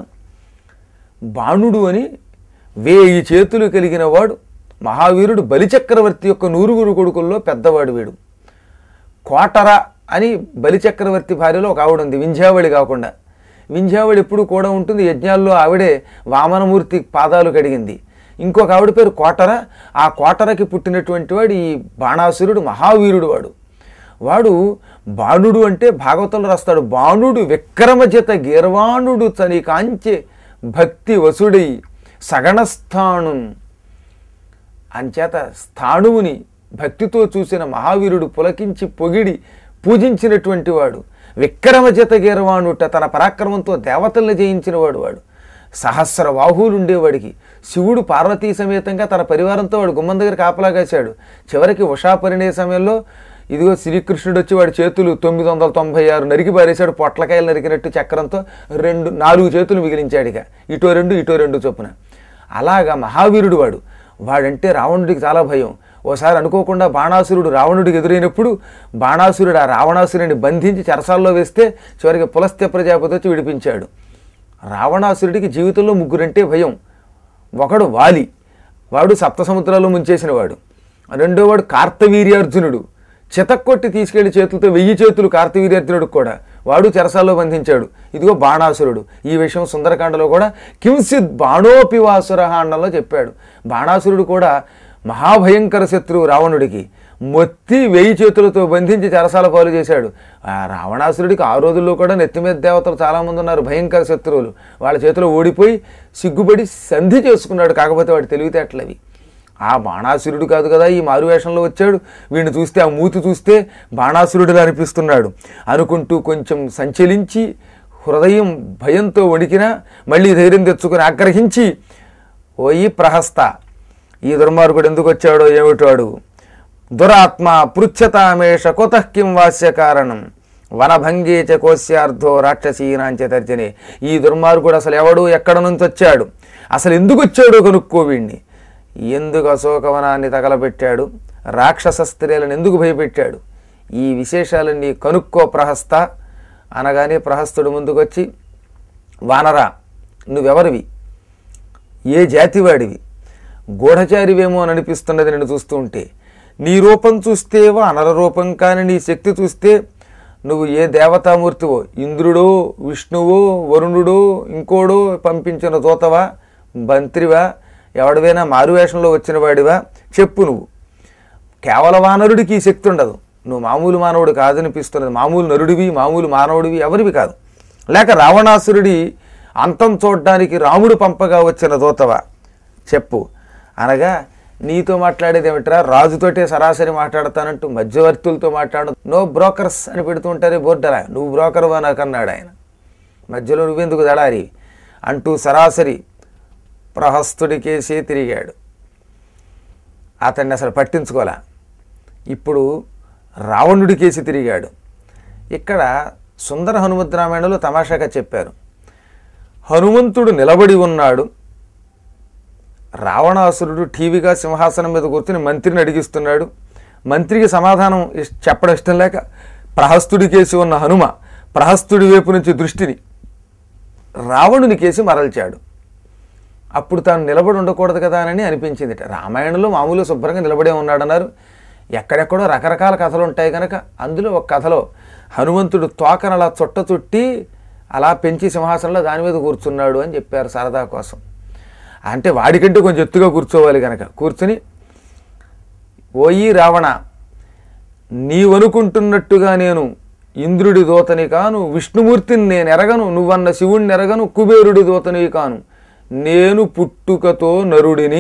బాణుడు అని వేయి చేతులు కలిగిన వాడు మహావీరుడు బలిచక్రవర్తి యొక్క నూరుగురు కొడుకుల్లో పెద్దవాడు వీడు కోటర అని బలిచక్రవర్తి భార్యలో ఒక ఆవిడ ఉంది వింధ్యావళి కాకుండా వింధ్యావళి ఎప్పుడు కూడా ఉంటుంది యజ్ఞాల్లో ఆవిడే వామనమూర్తి పాదాలు కడిగింది ఇంకొక ఆవిడ పేరు కోటర ఆ కోటరకి పుట్టినటువంటి వాడు ఈ బాణాసురుడు మహావీరుడు వాడు వాడు బాణుడు అంటే భాగవతంలో రాస్తాడు బాణుడు విక్రమజిత గీర్వాణుడు చని కాంచె భక్తి వసుడై సగణస్థాణు అంచేత స్థాణువుని భక్తితో చూసిన మహావీరుడు పులకించి పొగిడి పూజించినటువంటి వాడు విక్రమజత గీరవాణుట తన పరాక్రమంతో దేవతల్ని జయించినవాడు వాడు సహస్ర బాహువులు ఉండేవాడికి శివుడు పార్వతీ సమేతంగా తన పరివారంతో వాడు గుమ్మం దగ్గర కాపలా కాశాడు చివరికి ఉషా పరిణయ సమయంలో ఇదిగో శ్రీకృష్ణుడు వచ్చి వాడి చేతులు తొమ్మిది వందల తొంభై ఆరు నరికి పారేశాడు పొట్లకాయలు నరికినట్టు చక్రంతో రెండు నాలుగు చేతులు మిగిలించాడు ఇక ఇటో రెండు ఇటో రెండు చొప్పున అలాగా మహావీరుడు వాడు వాడంటే రావణుడికి చాలా భయం ఓసారి అనుకోకుండా బాణాసురుడు రావణుడికి ఎదురైనప్పుడు బాణాసురుడు ఆ రావణాసురుడిని బంధించి చెరసాల్లో వేస్తే చివరికి పులస్త్య ప్రజాపతి వచ్చి విడిపించాడు రావణాసురుడికి జీవితంలో ముగ్గురంటే భయం ఒకడు వాలి వాడు సప్త సముద్రాల్లో ముంచేసిన వాడు రెండో వాడు కార్తవీర్యార్జునుడు చితక్కొట్టి తీసుకెళ్లి చేతులతో వెయ్యి చేతులు కార్తవీర్యార్జునుడికి కూడా వాడు చెరసాల్లో బంధించాడు ఇదిగో బాణాసురుడు ఈ విషయం సుందరకాండలో కూడా కింసిద్ బాణోపివాసుర అన్నంలో చెప్పాడు బాణాసురుడు కూడా మహాభయంకర శత్రువు రావణుడికి మొత్తి వెయ్యి చేతులతో బంధించి చెరసాల పాలు చేశాడు ఆ రావణాసురుడికి ఆ రోజుల్లో కూడా నెత్తిమీద దేవతలు చాలామంది ఉన్నారు భయంకర శత్రువులు వాళ్ళ చేతిలో ఓడిపోయి సిగ్గుపడి సంధి చేసుకున్నాడు కాకపోతే వాడి తెలివితేటలవి ఆ బాణాసురుడు కాదు కదా ఈ మారువేషంలో వచ్చాడు వీడిని చూస్తే ఆ మూతి చూస్తే బాణాసురుడిలా అనిపిస్తున్నాడు అనుకుంటూ కొంచెం సంచలించి హృదయం భయంతో వణికినా మళ్ళీ ధైర్యం తెచ్చుకొని ఆగ్రహించి ఓయి ప్రహస్త ఈ దుర్మార్గుడు ఎందుకు వచ్చాడో ఏమిటో అడుగు దురాత్మ పృచ్ఛతామేష కుతః కిం వాస్య కారణం వనభంగే చ కోస్యార్థో రాక్షసీనాంచ తర్జనే ఈ దుర్మార్గుడు అసలు ఎవడు ఎక్కడ నుంచి వచ్చాడు అసలు ఎందుకు వచ్చాడో కనుక్కో వీణ్ణి ఎందుకు అశోకవనాన్ని తగలబెట్టాడు రాక్షస స్త్రీలను ఎందుకు భయపెట్టాడు ఈ విశేషాలన్నీ కనుక్కో ప్రహస్త అనగానే ప్రహస్తుడు ముందుకొచ్చి వానరా నువ్వెవరివి ఏ జాతివాడివి గూఢచారివేమో అని అనిపిస్తున్నది నేను చూస్తూ ఉంటే నీ రూపం చూస్తేవో అనర రూపం కాని నీ శక్తి చూస్తే నువ్వు ఏ దేవతామూర్తివో ఇంద్రుడో విష్ణువో వరుణుడో ఇంకోడో పంపించిన దూతవా మంత్రివా ఎవడివైనా మారువేషంలో వచ్చిన వాడివా చెప్పు నువ్వు కేవల వానరుడికి ఈ శక్తి ఉండదు నువ్వు మామూలు మానవుడు కాదనిపిస్తున్నది మామూలు నరుడివి మామూలు మానవుడివి ఎవరివి కాదు లేక రావణాసురుడి అంతం చూడడానికి రాముడు పంపగా వచ్చిన దూతవా చెప్పు అనగా నీతో మాట్లాడేది ఏమిట్రా రాజుతోటే సరాసరి మాట్లాడతానంటూ మధ్యవర్తులతో మాట్లాడు నో బ్రోకర్స్ అని పెడుతూ ఉంటారే బోర్డరా నువ్వు బ్రోకర్వా నాకు అన్నాడు ఆయన మధ్యలో నువ్వెందుకు దళారి అంటూ సరాసరి ప్రహస్తుడికేసే తిరిగాడు అతన్ని అసలు పట్టించుకోలే ఇప్పుడు రావణుడికేసి తిరిగాడు ఇక్కడ సుందర హనుమంతు రామాయణంలో తమాషాగా చెప్పారు హనుమంతుడు నిలబడి ఉన్నాడు రావణాసురుడు టీవీగా సింహాసనం మీద కూర్చుని మంత్రిని అడిగిస్తున్నాడు మంత్రికి సమాధానం ఇష్- చెప్పడం ఇష్టం లేక ప్రహస్తుడి కేసి ఉన్న హనుమ ప్రహస్తుడి వైపు నుంచి దృష్టిని రావణుని కేసి మరల్చాడు అప్పుడు తాను నిలబడి ఉండకూడదు కదా అని అనిపించింది రామాయణంలో మామూలుగా శుభ్రంగా నిలబడే ఉన్నాడన్నారు ఎక్కడెక్కడో రకరకాల కథలు ఉంటాయి కనుక అందులో ఒక కథలో హనుమంతుడు తోకను అలా చుట్ట చుట్టి అలా పెంచి సింహాసనంలో దాని మీద కూర్చున్నాడు అని చెప్పారు సరదా కోసం అంటే వాడికంటే కొంచెం ఎత్తుగా కూర్చోవాలి కనుక కూర్చుని ఓయి రావణ నీవనుకుంటున్నట్టుగా నేను ఇంద్రుడి దూతని కాను విష్ణుమూర్తిని నేను ఎరగను నువ్వన్న శివుణ్ణి ఎరగను కుబేరుడి దూతని కాను నేను పుట్టుకతో నరుడిని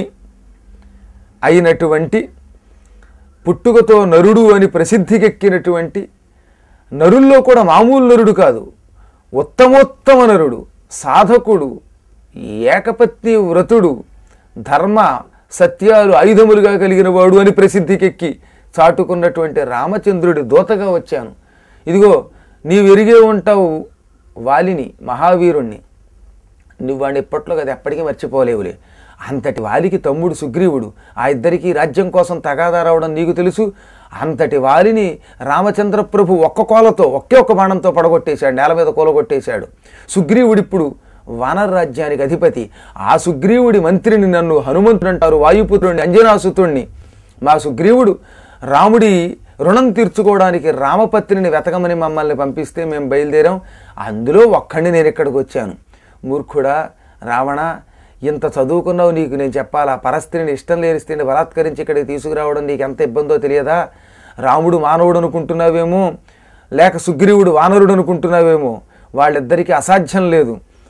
అయినటువంటి పుట్టుకతో నరుడు అని ప్రసిద్ధికెక్కినటువంటి నరుల్లో కూడా మామూలు నరుడు కాదు ఉత్తమోత్తమ నరుడు సాధకుడు ఏకపత్ని వ్రతుడు ధర్మ సత్యాలు ఆయుధములుగా కలిగిన వాడు అని ప్రసిద్ధికెక్కి చాటుకున్నటువంటి రామచంద్రుడి దూతగా వచ్చాను ఇదిగో నీవు ఎరిగే ఉంటావు వాలిని మహావీరుణ్ణి నువ్వు వాడిని ఎప్పట్లో కదా ఎప్పటికీ మర్చిపోలేవులే అంతటి వాలికి తమ్ముడు సుగ్రీవుడు ఆ ఇద్దరికి రాజ్యం కోసం తగాదా రావడం నీకు తెలుసు అంతటి వాలిని రామచంద్ర ప్రభు ఒక్క కోలతో ఒకే ఒక్క బాణంతో పడగొట్టేశాడు నేల మీద కూలగొట్టేశాడు సుగ్రీవుడిప్పుడు వానర రాజ్యానికి అధిపతి ఆ సుగ్రీవుడి మంత్రిని నన్ను హనుమంతుడు అంటారు వాయుపుత్రుడిని అంజనాసుతుణ్ణి మా సుగ్రీవుడు రాముడి రుణం తీర్చుకోవడానికి రామపత్రిని వెతకమని మమ్మల్ని పంపిస్తే మేము బయలుదేరాం అందులో ఒక్కడిని నేను ఇక్కడికి వచ్చాను మూర్ఖుడా రావణ ఇంత చదువుకున్నావు నీకు నేను చెప్పాలా పరస్త్రీని ఇష్టం లేని స్త్రీని బలాత్కరించి ఇక్కడికి తీసుకురావడం నీకు ఎంత ఇబ్బందో తెలియదా రాముడు మానవుడు అనుకుంటున్నావేమో లేక సుగ్రీవుడు వానరుడు అనుకుంటున్నావేమో వాళ్ళిద్దరికీ అసాధ్యం లేదు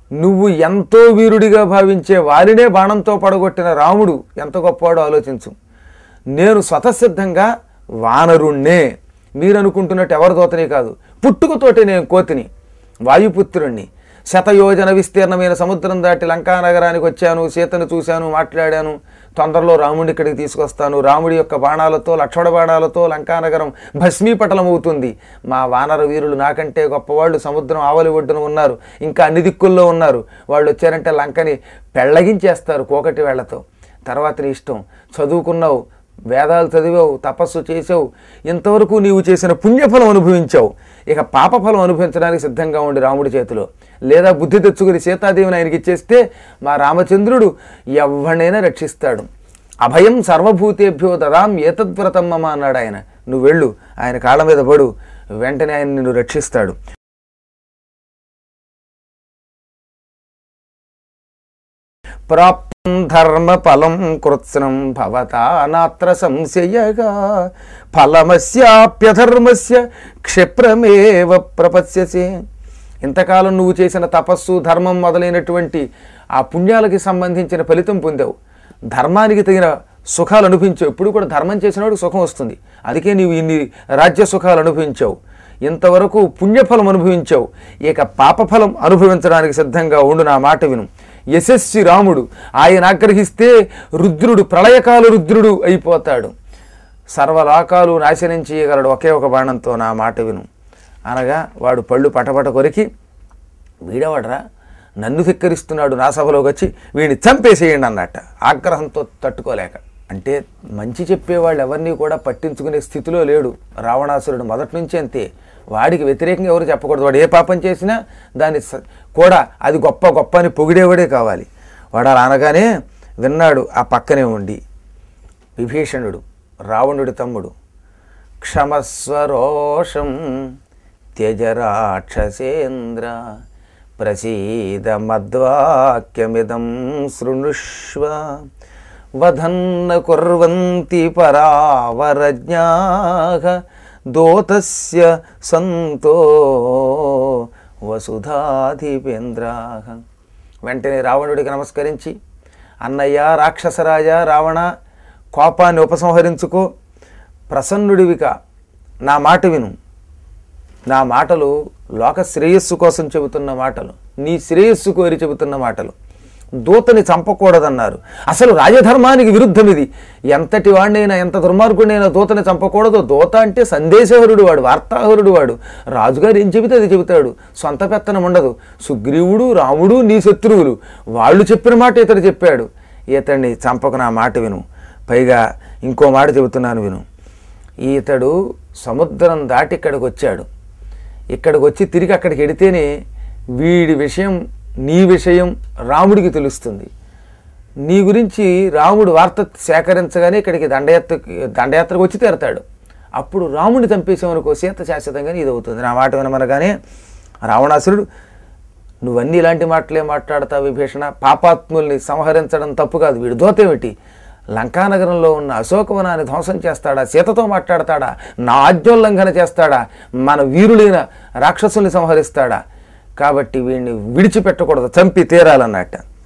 నువ్వు ఎంతో వీరుడిగా భావించే వారినే బాణంతో పడగొట్టిన రాముడు ఎంత గొప్పవాడో ఆలోచించు నేను స్వతసిద్ధంగా వానరుణ్ణే మీరు అనుకుంటున్నట్టు ఎవరి దోతని కాదు పుట్టుకతోటి నేను కోతిని వాయుపుత్రుణ్ణి శతయోజన విస్తీర్ణమైన సముద్రం దాటి లంకా నగరానికి వచ్చాను సీతను చూశాను మాట్లాడాను తొందరలో రాముడిని ఇక్కడికి తీసుకొస్తాను రాముడి యొక్క బాణాలతో లక్షణ బాణాలతో లంకానగరం భస్మీపటలం అవుతుంది మా వానర వీరులు నాకంటే గొప్పవాళ్ళు సముద్రం ఆవలి ఒడ్డున ఉన్నారు ఇంకా అన్ని దిక్కుల్లో ఉన్నారు వాళ్ళు వచ్చారంటే లంకని పెళ్ళగించేస్తారు కోకటి వేళ్లతో తర్వాత నీ ఇష్టం చదువుకున్నావు వేదాలు చదివావు తపస్సు చేసావు ఇంతవరకు నీవు చేసిన పుణ్యఫలం అనుభవించావు ఇక పాపఫలం అనుభవించడానికి సిద్ధంగా ఉండి రాముడి చేతిలో లేదా బుద్ధి తెచ్చుకుని సీతాదేవిని ఆయనకి ఇచ్చేస్తే మా రామచంద్రుడు ఎవరినైనా రక్షిస్తాడు అభయం సర్వభూతేభ్యో దదాం ఏతద్వ్రతం మమ అన్నాడు ఆయన నువ్వు వెళ్ళు ఆయన కాళ్ళ మీద పడు వెంటనే ఆయన నిన్ను రక్షిస్తాడు ప్రాప్తం ధర్మ ఫలం కృత్స్నం భవతా నాత్ర సంశయగా ఫలమస్యాప్యధర్మస్య క్షిప్రమేవ ప్రపత్స్యసే ఇంతకాలం నువ్వు చేసిన తపస్సు ధర్మం మొదలైనటువంటి ఆ పుణ్యాలకి సంబంధించిన ఫలితం పొందావు ధర్మానికి తగిన సుఖాలు అనుభవించావు ఇప్పుడు కూడా ధర్మం చేసినవాడు సుఖం వస్తుంది అందుకే నీవు ఇన్ని రాజ్య సుఖాలు అనుభవించావు ఇంతవరకు పుణ్యఫలం అనుభవించావు ఇక పాపఫలం అనుభవించడానికి సిద్ధంగా ఉండు నా మాట విను యశస్వి రాముడు ఆయన ఆగ్రహిస్తే రుద్రుడు ప్రళయకాల రుద్రుడు అయిపోతాడు సర్వలోకాలు నాశనం చేయగలడు ఒకే ఒక బాణంతో నా మాట విను అనగా వాడు పళ్ళు పటపట కొరికి వీడవాడరా నన్ను ధిక్కరిస్తున్నాడు నా సభలోకి వచ్చి వీడిని చంపేసేయండి అన్నట్ట ఆగ్రహంతో తట్టుకోలేక అంటే మంచి చెప్పేవాళ్ళు ఎవరిని కూడా పట్టించుకునే స్థితిలో లేడు రావణాసురుడు మొదటి నుంచి అంతే వాడికి వ్యతిరేకంగా ఎవరు చెప్పకూడదు వాడు ఏ పాపం చేసినా దాన్ని స- కూడా అది గొప్ప గొప్ప అని పొగిడేవాడే కావాలి వాడు అలా అనగానే విన్నాడు ఆ పక్కనే ఉండి విభీషణుడు రావణుడి తమ్ముడు క్షమస్వరోషం త్యజరాక్షసేంద్ర ప్రసీద మద్వాక్యమిదం శృణుష్వ వధన్న కుర్వంతి పరావరజ్ఞా దోతస్య సంతో వసుధాధిపేంద్రా వెంటనే రావణుడికి నమస్కరించి అన్నయ్య రాక్షసరాజా రావణ కోపాన్ని ఉపసంహరించుకో ప్రసన్నుడివిక నా మాట విను నా మాటలు లోక శ్రేయస్సు కోసం చెబుతున్న మాటలు నీ శ్రేయస్సు కోరి చెబుతున్న మాటలు దూతని చంపకూడదన్నారు అసలు రాజధర్మానికి విరుద్ధం ఇది ఎంతటి వాడినైనా ఎంత దుర్మార్గుడైనా దూతని చంపకూడదు దూత అంటే సందేశహరుడు వాడు వార్తాహరుడు వాడు రాజుగారు ఏం చెబితే అది చెబుతాడు సొంత పెత్తనం ఉండదు సుగ్రీవుడు రాముడు నీ శత్రువులు వాళ్ళు చెప్పిన మాట ఇతడు చెప్పాడు ఇతడిని చంపక నా మాట విను పైగా ఇంకో మాట చెబుతున్నాను విను ఈతడు సముద్రం దాటి ఇక్కడికి వచ్చాడు ఇక్కడికి వచ్చి తిరిగి అక్కడికి వెడితేనే వీడి విషయం నీ విషయం రాముడికి తెలుస్తుంది నీ గురించి రాముడు వార్త సేకరించగానే ఇక్కడికి దండయాత్ర దండయాత్రకు వచ్చి తీరతాడు అప్పుడు రాముడిని చంపేసామనుకో సీత శాశ్వతంగానే ఇది అవుతుంది నా మాట వినమనగానే రావణాసురుడు నువ్వన్నీ ఇలాంటి మాటలే మాట్లాడతావు విభీషణ పాపాత్ముల్ని సంహరించడం తప్పు కాదు వీడు దోతేమిటి లంకానగరంలో ఉన్న అశోకవనాన్ని ధ్వంసం చేస్తాడా సీతతో మాట్లాడతాడా నా ఆజ్ఞోల్లంఘన చేస్తాడా మన వీరులైన రాక్షసుల్ని సంహరిస్తాడా కాబట్టి వీడిని విడిచిపెట్టకూడదు చంపి తీరాలన్నట్ట